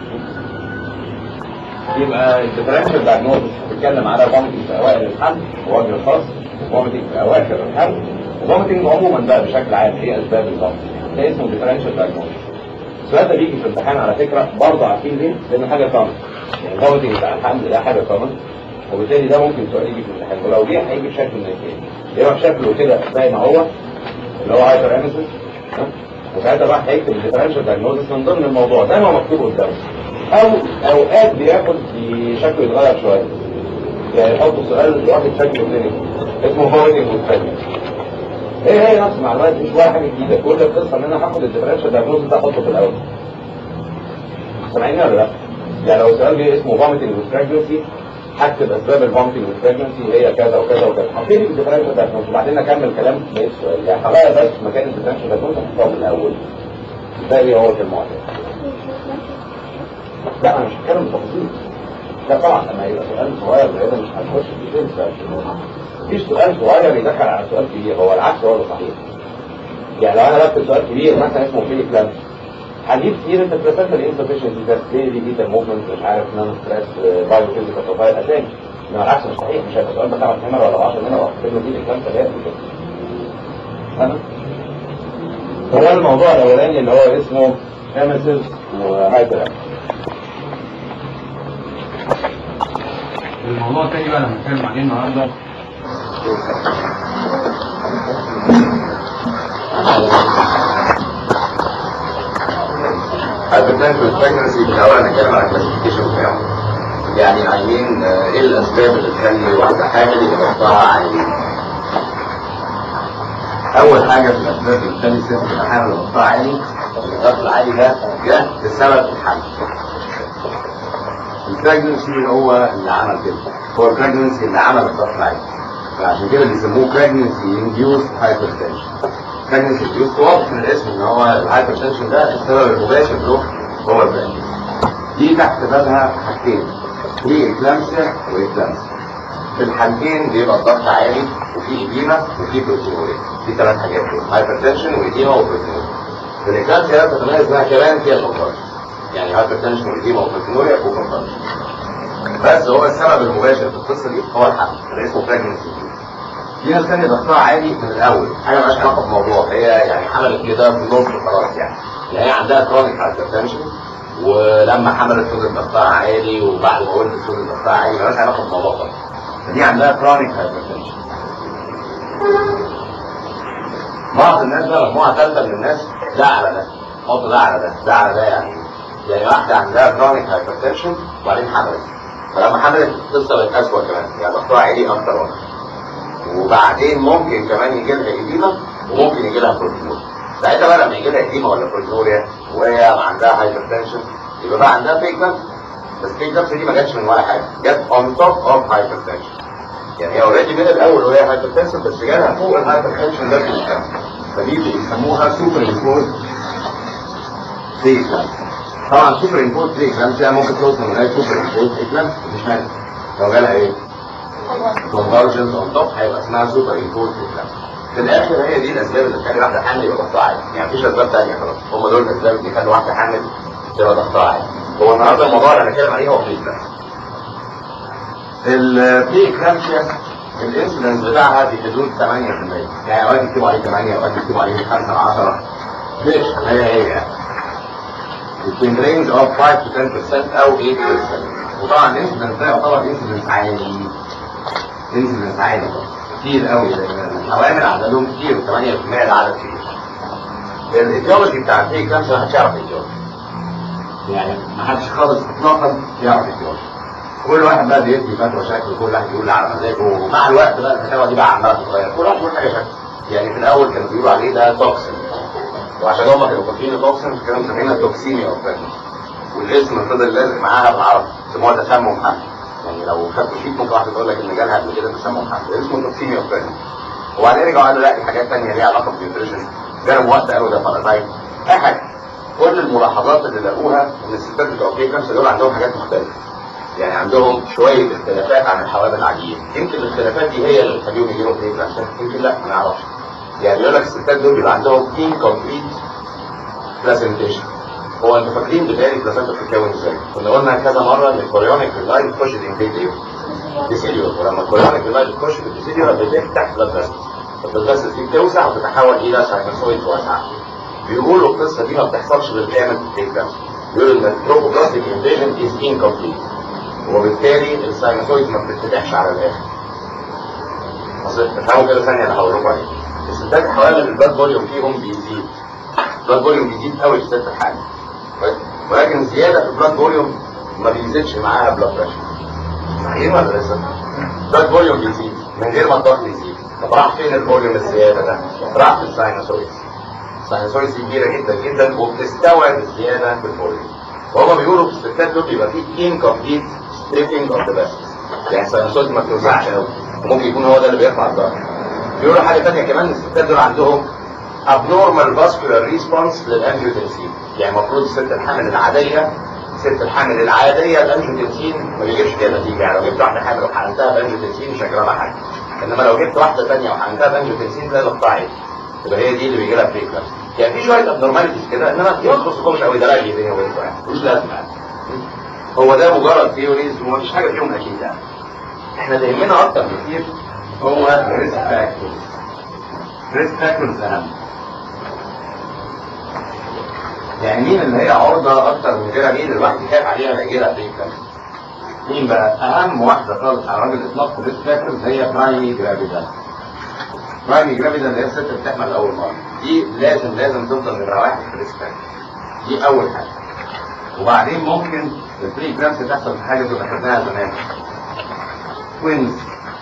يبقى الديفرنشال دايجنوستس بتتكلم على vomiting في اوائل الحمل ووجه الخاص vomiting في اواخر الحمل وvomiting عموما بقى بشكل عام ايه اسباب الvomiting ده اسمه ديفرنشال دايجنوستس السؤال ده بيجي في الامتحان على فكره برضه عارفين ليه؟ لانه حاجه كومن يعني الفوميتنج بتاع الحمل ده حاجه كومن وبالتالي ده ممكن سؤال يجي في الامتحان ولو جه هيجي بشكل من الاثنين يبقى بشكله كده زي ما هو اللي هو هايبر اميسيس وساعتها بقى هيكتب الديفرنشال دايجنوستس من ضمن الموضوع زي ما مكتوب قدامه او اوقات بياخد شكله يتغير شويه يعني يحط سؤال واحد شكله كلينيكي اسمه فوميتنج والفاجنس هي هي نفس المعلومات مش ولا حاجه جديده كل القصه ان انا هاخد الديفرنشال دايجنوستس ده احطه في الاول سامعيني ولا لا؟ يعني لو سؤال جه اسمه فوميتنج والبريجنسي هكتب اسباب الفوميتنج والبريجنسي هي كذا وكذا وكذا حطيت الديفرنشال دايجنوستس وبعدين اكمل كلام بقيه السؤال يعني هغير بس مكان الديفرنشال دايجنوستس احطه من الاول زي هو في المعتاد لا انا مش هتكلم بتفاصيل لا طبعا لما يبقى سؤال صغير زي ده مش هنخش في ديتيلز مفيش سؤال صغير يدخل على سؤال كبير هو العكس هو اللي صحيح يعني لو انا بكتب سؤال كبير مثلا اسمه فيلي كلام هجيب سيرة البلاسنتال انسفشنسي ده ليه دي موفمنت مش عارف نون ستريس بايو فيزيكال بروفايل اسامي انما العكس مش صحيح مش هيبقى سؤال بتاع نمر ولا 10 نمر واكتب له دي الكلام ثلاثه كده فاهم؟ هو الموضوع الاولاني اللي هو اسمه امسس وهايبر الموضوع الثاني بقى اللي هنتكلم عليه النهارده البرنامج البريجنسي بالاول هنتكلم على الكلاسيفيكيشن بتاعه يعني عايزين آه، ايه الاسباب اللي تخلي واحده حامل يبقى ضغطها عالي اول حاجه في الاسباب اللي تخلي الست تبقى حامل ضغطها عالي الضغط العالي ده جه بسبب الحمل البريجنسي هو اللي عمل كده هو البريجنسي اللي عمل الضغط العالي فعشان كده بيسموه pregnancy induced hypertension pregnancy induced واضح من الاسم ان هو الهايبرتنشن ده السبب المباشر له هو البريجنسي دي تحت بابها حاجتين في اكلامسيا واكلامسيا في الحالتين بيبقى الضغط عالي وفي اديمه وفي بروتينوريا في ثلاث حاجات دول هايبرتنشن واديمه وبروتينوريا في الاكلامسيا بتتميز انها كمان فيها الكونفرجن يعني هايبرتنشن واديمه وبروتينوريا وكونفرجن بس هو السبب المباشر في القصه دي هو الحمل اللي اسمه pregnancy في ناس تانية ضغطها عالي من الاول حاجه مالهاش علاقه بالموضوع هي يعني حملت كده في النص خلاص يعني اللي هي عندها كرونيك هايبرتنشن ولما حملت فضل ضغطها عالي وبعد ما ولدت فضل ضغطها عالي مالهاش علاقه بالموضوع خالص فدي عندها كرونيك هايبرتنشن بعض الناس بقى مجموعه ثالثه من الناس ده على ده حط ده على ده ده على ده يعني يعني واحده عندها كرونيك هايبرتنشن وبعدين حملت فلما حملت القصه بقت اسوء كمان يعني ضغطها عالي اكتر واكتر وبعدين ممكن كمان يجي لها اديمه وممكن يجي لها بروتينوريا ساعتها بقى لما يجي لها اديمه ولا بروتينوريا وهي عندها هايبرتنشن يبقى بقى عندها فيك نفس بس فيك نفس دي ما جاتش من ولا حاجه جت اون توب اوف هايبرتنشن يعني هي اوريدي من الاول وهي هايبرتنشن بس جالها فوق الهايبرتنشن ده فيك نفس فدي بيسموها سوبر امبوز فيك نفس طبعا سوبر امبوز فيك نفس ممكن توصل لغايه سوبر امبوز فيك نفس مش مانع لو جالها ايه؟ convergence on top هيبقى اسمها سوبر امبوز في الاخر هي دي الاسباب اللي تخلي واحده حامل يبقى ضغطها عالي يعني مفيش اسباب ثانيه خلاص هم دول الاسباب اللي يخلوا واحده حامل تبقى ضغطها عالي هو النهارده الموضوع اللي هنتكلم عليه هو بري كلامسيا البري كلامسيا الانسلنس بتاعها في حدود 8% يعني اوقات يكتبوا عليه 8 اوقات يكتبوا عليه 5 10 ليش؟ هي هي يعني between range of 5 to 10% او 8% وطبعا الانسلنس ده يعتبر انسلنس عالي انسلنس عالي كتير قوي لان الحوامل عددهم كتير و8% ده عدد كبير الايديولوجي بتاع البري كلامسيا ما حدش يعرف الايديولوجي يعني ما حدش خالص اطلاقا يعرف الايديولوجي كل واحد بقى بيدي فتوى شكل كل واحد يقول على مزاجه ومع الوقت بقى الفتاوى دي بقى عماله تتغير كل واحد يقول حاجه شكل يعني في الاول كانوا بيقولوا عليه ده توكسين وعشان هم كانوا فاكرين توكسين كانوا مسمينها توكسيميا اوف والاسم فضل لازق معاها بالعربي سموها تسمم حمل يعني لو خدتوا شيك ممكن واحد يقول لك ان جالها قبل كده تسمم حمل اسمه توكسيميا اوف وبعدين رجعوا قالوا لا دي حاجات ثانيه ليها علاقه بالنيوتريشن جالهم وقت قالوا ده بارازايت اي حاجه كل الملاحظات اللي لقوها ان الستات بتوع كي كانسر دول عندهم حاجات مختلفه يعني عندهم شويه اختلافات عن الحوامل العاديين يمكن الاختلافات دي هي اللي بتخليهم يجيلهم كي كانسر يمكن لا ما نعرفش يعني بيقول لك الستات دول بيبقى عندهم incomplete presentation هو انتوا فاكرين بتهيألي البلاسنتا بتتكون ازاي؟ كنا قلنا كذا مره ان الكوريونيك لاين بتخش الانفيد ايه؟ ديسيليور ولما الكوريونيك لاين بتخش في الديسيليور بتفتح بلاد فيسلز البلاد فيسلز دي بتوسع وتتحول الى ساينوسويد واسعه بيقولوا القصه دي ما بتحصلش غير دايما في الكلام بيقولوا ان التروبوبلاستيك انفيجن از انكمبليت وبالتالي الساينوسويد ما بتتفتحش على الاخر اصل تفهموا كده ثانيه انا هقول لكم عليه الستات حوالي البلاد فوليوم فيهم بيزيد البلاد فوليوم بيزيد قوي في ست الحامل ولكن زياده في البلاد فوليوم ما بيزيدش معاها بلاد بريشر صحيح ولا لسه؟ البلاد فوليوم بيزيد من غير ما الضغط يزيد طب راح فين الفوليوم الزياده ده؟ راح في الساينوسويدز الساينوسويدز كبيره جدا جدا وبتستوعب الزياده في الفوليوم وهم بيقولوا في الستات دول بيبقى في incomplete stripping of the vessels يعني الساينوسويدز ما بتوسعش قوي ممكن يكون هو ده اللي بيرفع الضغط بيقولوا حاجه ثانيه كمان الستات دول عندهم abnormal vascular response للانجيوتنسين يعني المفروض الست الحامل العاديه الست الحامل العاديه الانجيوتنسين ما بيجيبش فيها نتيجه يعني لو جبت واحده حامل وحقنتها بانجيوتنسين مش هيجرى لها حاجه انما لو جبت واحده ثانيه وحقنتها بانجيوتنسين تلاقي ضغطها عالي تبقى هي دي اللي بيجي لها بريكلاس يعني في شويه ابنورماليتيز كده انما ما تخصكمش قوي ده راجل بيني وبينكم يعني مش لازم يعني هو ده مجرد ثيوريز ومفيش حاجه فيهم اكيد يعني احنا اللي يهمنا اكتر بكتير هو ريسك فاكتورز ريسك فاكتورز اهم يعني مين اللي هي عرضة أكتر من غيرها مين الواحد خايف عليها لا يجيلها بريكلاس مين بقى أهم واحدة خالص على وجه الإطلاق في الريسك فاكتورز هي برايمي جرافيدا برايمي جرافيدا اللي هي الست اللي بتحمل أول مرة دي لازم لازم تفضل نمرة واحد في الريسك فاكتورز دي أول حاجة وبعدين ممكن البري كلامس تحصل في حاجة كنا خدناها زمان twins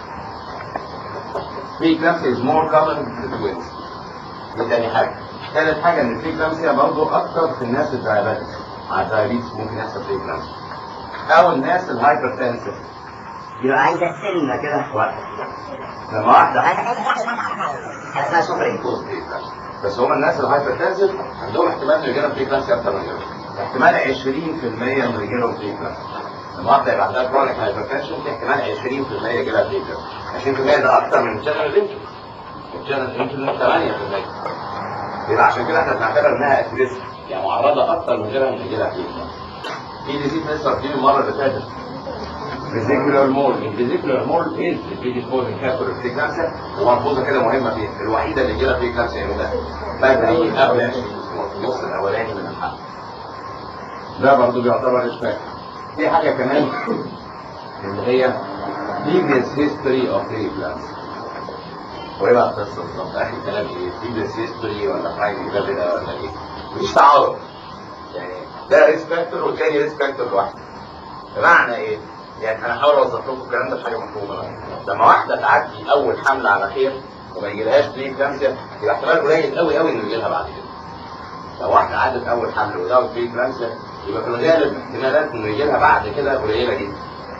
بري كلامس is more common في twins دي تاني حاجة ثالث حاجة ان البري كلامس برضه أكتر في الناس الدايابيتس مع الدايابيتس ممكن يحصل بري كلامس أو الناس الهايبرتنسيف يبقى عايزة سنة كده واحد لما واحدة اسمها سوبر امبوز بس هم الناس الهايبرتنسيف عندهم احتمال انه يجيلهم بري كلامس اكتر من غيرهم احتمال 20% انه يجيلهم بري كلامس لما واحدة يبقى عندها كرونيك هايبرتنشن في احتمال 20% يجيلها بري كلامس 20% ده اكتر من الجنرال انفلونس الجنرال انفلونس 8% يبقى عشان كده احنا بنعتبر انها اتريسك يعني معرضة اكتر من غيرها من يجيلها بري كلامس في ديزيز لسه واخدين المرة اللي فاتت فيزيكولار مول الفيزيكولار مول از البيدي كوزن كابر بريكلامسيا وملحوظه كده مهمه فيه الوحيده اللي جالها بريكلامسيا امتى؟ بدري قبل 20 اسبوع في النص الاولاني من الحمل ده برضه بيعتبر اسباب في حاجه كمان اللي هي previous history of preeclampsia وايه بقى القصه بالظبط؟ اخر كلام ايه؟ previous history ولا primary gravida ولا ايه؟ مفيش تعارض يعني ده ريسك فاكتور والتاني ريسك فاكتور لوحده بمعنى ايه؟ يعني انا هحاول اوظف لكم الكلام ده بحاجه مفهومه لما واحده تعدي اول حمل على خير وما يجيلهاش بري كلامسيا يبقى احتمال قليل قوي قوي انه يجيلها بعد كده لو واحده عدت اول حمل وجابت بري كلامسيا يبقى في الغالب احتمالات انه يجيلها بعد كده قليله جدا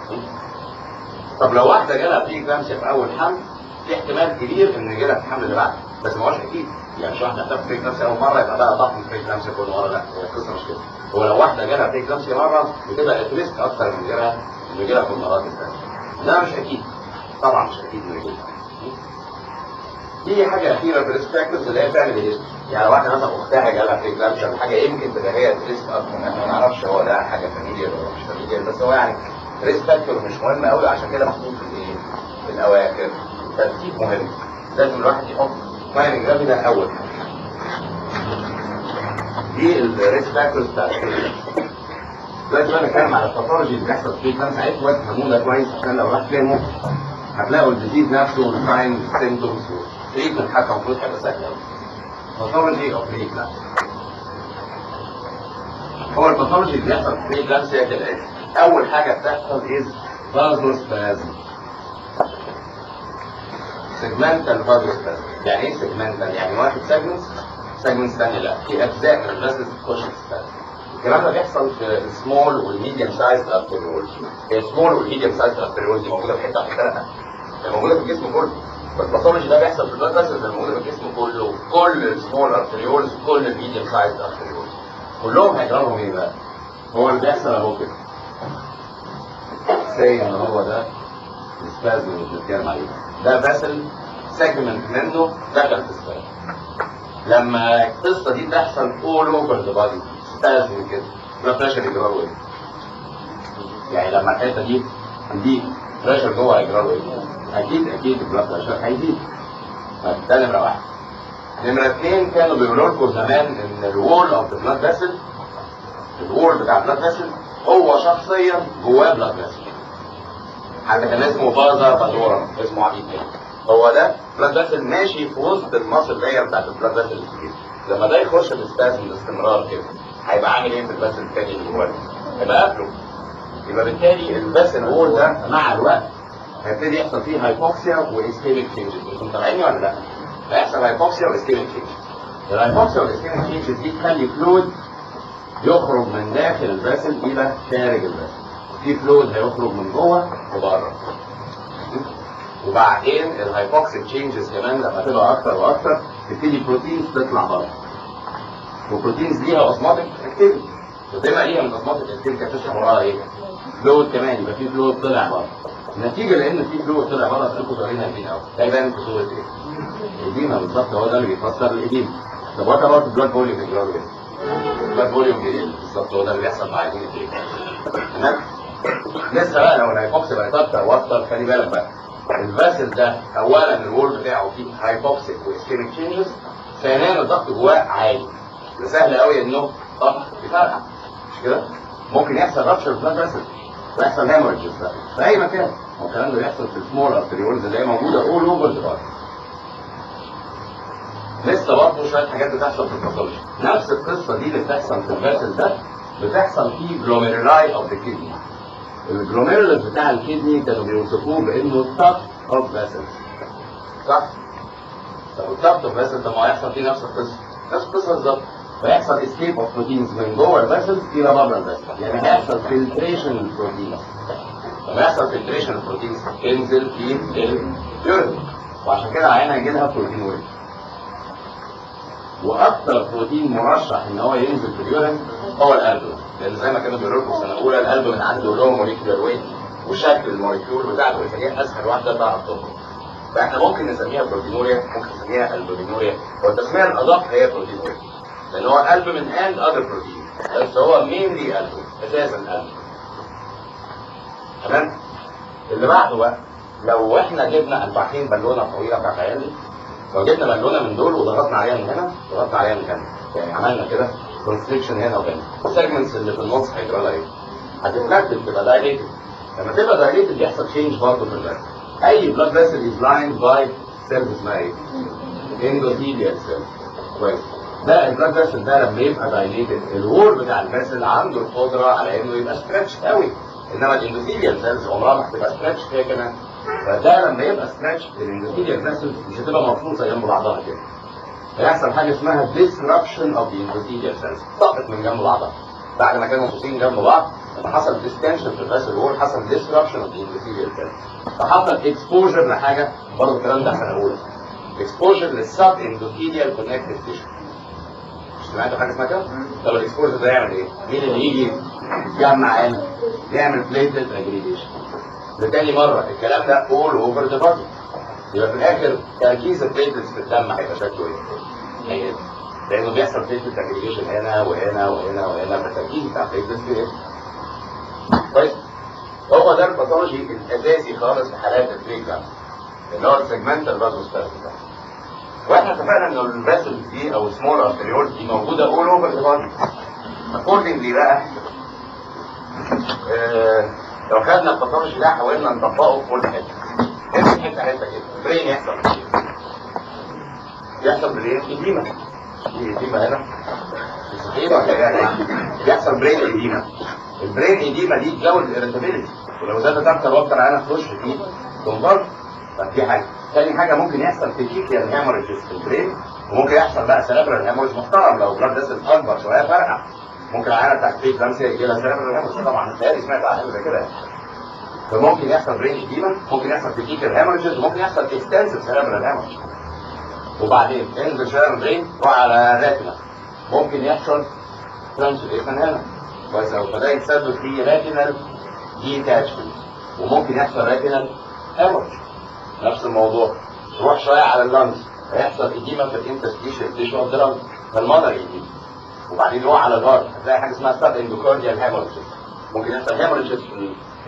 طب لو واحده جالها بري كلامسيا في اول حمل في احتمال كبير انه يجيلها في الحمل اللي بعده بس ما هوش اكيد يعني مش واحده هتاخد بري كلامسيا اول مره يبقى بقى ضغط بري كلامسيا كل مره لا هي القصه مش كده هو لو واحده جالها بري كلامسيا مره بتبقى الريسك اكتر من غيرها انه يجيلها في المرات الثانيه ده مش اكيد طبعا مش اكيد انه يجيلها في حاجه اخيره في الريسك فاكتورز اللي هي بتعمل ايه؟ يعني لو واحده مثلا اختها جالها بريكلامشن حاجه يمكن تبقى هي ريسك اكتر احنا ما نعرفش هو ده حاجه فاميليال ولا مش فاميليال بس هو يعني ريسك فاكتور مش مهم قوي عشان كده محطوط في الايه؟ في الاواخر ترتيب مهم لازم الواحد يحط مايننج جرافي ده اول حاجه دي الريسك فاكتورز بتاعت دلوقتي بقى نتكلم على الباثولوجي اللي بيحصل في الكلام ساعتها وقت تفهموه ده كويس عشان لو راح فهمه هتلاقوا الديزيز نفسه والساين سيمتومز والتريتمنت حتى المفروض هيبقى سهل قوي. باثولوجي اوف بريكلامس هو الباثولوجي اللي بيحصل في بريكلامس هي كالاتي اول حاجه بتحصل از فازوسبازم سيجمنتال فازوسبازم يعني ايه سيجمنتال؟ يعني واحد سيجمنت سيجمنت ثاني لا في اجزاء من الفاسز تخش في السبازم الكلام ده بيحصل في السمول والميديوم سايز ارتريول السمول والميديوم سايز ارتريول دي موجوده في حته واحده لا هي موجوده في الجسم كله فالباثولوجي ده بيحصل في البلاد بس اللي موجوده في الجسم كله كل السمول ارتريولز كل الميديوم سايز ارتريولز كلهم هيجرى لهم ايه بقى؟ هو اللي بيحصل اهو كده زي ان هو ده السبازم اللي بنتكلم عليه ده فاسل سيجمنت منه دخل في السبازم لما القصه دي تحصل all over the body سبازم كده بلاد بريشر يجرى له ايه؟ يعني لما الحته دي دي بريشر جوه هيجرى له ايه؟ اكيد اكيد البلاد بريشر هيزيد طيب ده نمره واحد نمره اثنين كانوا بيقولوا لكم زمان ان الوول اوف ذا بلاد فيسل الوول بتاع البلاد فيسل هو شخصيا جواه بلاد فيسل حد كان اسمه فازا بادورا اسمه عبيد تاني هو ده بلاد فيسل ماشي في وسط المصل لاير بتاعت البلاد فيسل الكبير لما ده يخش في سبازم باستمرار كده هيبقى عامل ايه في الفيسل التاني اللي جواه هيبقى قافله يبقى بالتالي الفيسل وول ده مع الوقت هيبتدي يحصل فيه هايبوكسيا واسكيميك تشينجز انتوا متابعيني ولا لا؟ هيحصل هايبوكسيا واسكيميك تشينجز الهايبوكسيا والاسكيميك تشينجز دي تخلي فلويد يخرج من داخل الفيسل الى خارج الفيسل في فلويد هيخرج من جوه وبره وبعدين الهايبوكسيك تشينجز كمان لما تبقى اكتر واكتر تبتدي بروتينز تطلع بره والبروتينز ليها اوزماتيك اكتيفيتي وتبقى ليها من اوزماتيك اكتيفيتي هتشرح وراها ايه؟ فلويد كمان يبقى في فلويد طلع بره النتيجه لان في فلويد طلع بره تلاقوا سؤالين هايفين قوي ده يبان في صوره ايه؟ الاديمه بالظبط هو ده اللي بيفسر الاديمه طب وات اباوت البلاد فوليوم بيجرى ايه؟ البلاد فوليوم بيقل بالظبط هو ده اللي بيحصل مع الاديمه ايه؟ تمام؟ لسه بقى لو الهايبوكسي بقت اكتر واكتر خلي بالك بقى الفاسل ده اولا الوول بتاعه فيه هايبوكسيك واسكيميك تشينجز ثانيا الضغط جواه عالي ده سهل قوي انه ضغط يفرقع مش كده؟ ممكن يحصل رابشر بلاد فاسل ويحصل هيموريجز بقى في اي مكان هو الكلام ده بيحصل في السمول ارتريولز اللي هي موجوده اول اوفر ذا بادي لسه برضه شويه حاجات بتحصل في الباثولوجي نفس القصه دي اللي بتحصل في الفاسل ده بتحصل في جلوميرولاي اوف ذا كيدني الجلوميرولس بتاع الكدني كانوا بيوصفوه بانه تاف اوف فاسلز صح؟ طب التاف اوف فاسلز ده ما هيحصل فيه نفس القصه نفس القصه بالظبط فيحصل اسكيب اوف بروتينز من جوه الفاسلز الى بره الفاسلز يعني هيحصل فلتريشن للبروتينز لما يحصل فلتريشن للبروتينز تنزل في اليورين وعشان كده العيان هيجي لها بروتين ويت واكثر بروتين مرشح ان هو ينزل في اليورين هو القلب لان زي ما كانوا بيقولوا لكم سنه اولى القلب من عنده له موليكيولر ويت وشكل الموليكيول بتاعته يخليها اسهل واحده تعرف تخرج فاحنا ممكن نسميها بروتينوريا ممكن نسميها البومينوريا والتسميه الادق هي بروتينوريا لان هو قلب من اند اذر بروتين بس هو مينلي قلب اساسا قلب تمام اللي بعده بقى لو احنا جبنا انتوا عارفين بالونه طويله بتاعت عيال دي لو جبنا بالونه من دول وضغطنا عليها من هنا ضغطنا عليها من هنا يعني عملنا كده كونستريكشن هنا وهنا السيجمنتس اللي في النص هيجرى لها ايه؟ هتترتب تبقى دايليتد لما تبقى دايليتد بيحصل تشينج برضه في البلد اي بلاد فيسل از لايند باي سيلز اسمها ايه؟ اندوثيليال سيل كويس ده البلاد فيسل ده لما يبقى دايليتد الوول بتاع الفيسل عنده القدره على انه يبقى ستريتش قوي انما الاندوثيليال سيلز عمرها ما هتبقى ستريتش هي كمان فده لما يبقى ستريتش الاندوثيليال فيسل مش هتبقى مفروضه جنب بعضها كده هيحصل حاجه اسمها disruption of the endothelial cells طقت من جنب بعضها بعد ما كانوا مبسوطين جنب بعض حصل ديستنشن في الفاسل وول حصل disruption of the endothelial cells فحصل exposure لحاجه برضه الكلام ده سنه اولى exposure للسب endothelial connective tissue مش سمعتوا حاجه اسمها كده؟ طب الاكسبوجر ده يعمل ايه؟ مين اللي يجي يجمع هنا؟ يعمل platelet aggregation لتاني مره الكلام ده all over the body يبقى في الاخر تركيز البليتلتس في الدم هيبقى شكله ايه؟ هيقل لانه بيحصل بليتلت اجريجيشن هنا وهنا وهنا وهنا فالتركيز بتاع البليتلتس بيقل طيب هو ده الباثولوجي الاساسي خالص في حالات البريكلام اللي هو السيجمنتال فازوستاسيس ده واحنا اتفقنا ان الفاسل دي او السمول ارتريول دي موجوده اول اوفر ذا بودي اكوردنجلي بقى آه، لو خدنا الباثولوجي ده حاولنا نطبقه في كل حته حته حته حته كده برين يحصل إيه؟ يحصل برين اديمه في اديمه هنا صحيح ولا ايه يا جماعه؟ يحصل برين اديمه البرين اديمه دي تزود الارتابيلتي ولو زادت اكتر واكتر انا في وش دي تنضر فدي حاجه تاني حاجه ممكن يحصل تيكيكيال هيموريجز في البرين وممكن يحصل بقى سيريبرال هيموريج محترم لو بلاد فيسل اكبر شويه فرقع ممكن العينه بتاعت بريك لامسيا يجي لها سيريبرال هيموريج طبعا متهيألي سمعت عن حاجه زي كده فممكن يحصل برين اديما ممكن يحصل تيكيكيال هيموريجز وممكن يحصل اكستنسيف سيريبرال هيموريج وبعدين انزل شويه من برين روح على راتنا ممكن يحصل ترانسليشن هنا كويس قوي فده يتسبب في راتينال ديتاتشمنت وممكن يحصل راتينال هيموريج نفس الموضوع روح شويه على اللنز هيحصل اديما في الانتستيشن تيشو اوف ذا لنج فالمضر اديما وبعدين روح على الهارت هتلاقي حاجه اسمها ستاب اندوكارديال هيموريج ممكن يحصل هيموريج في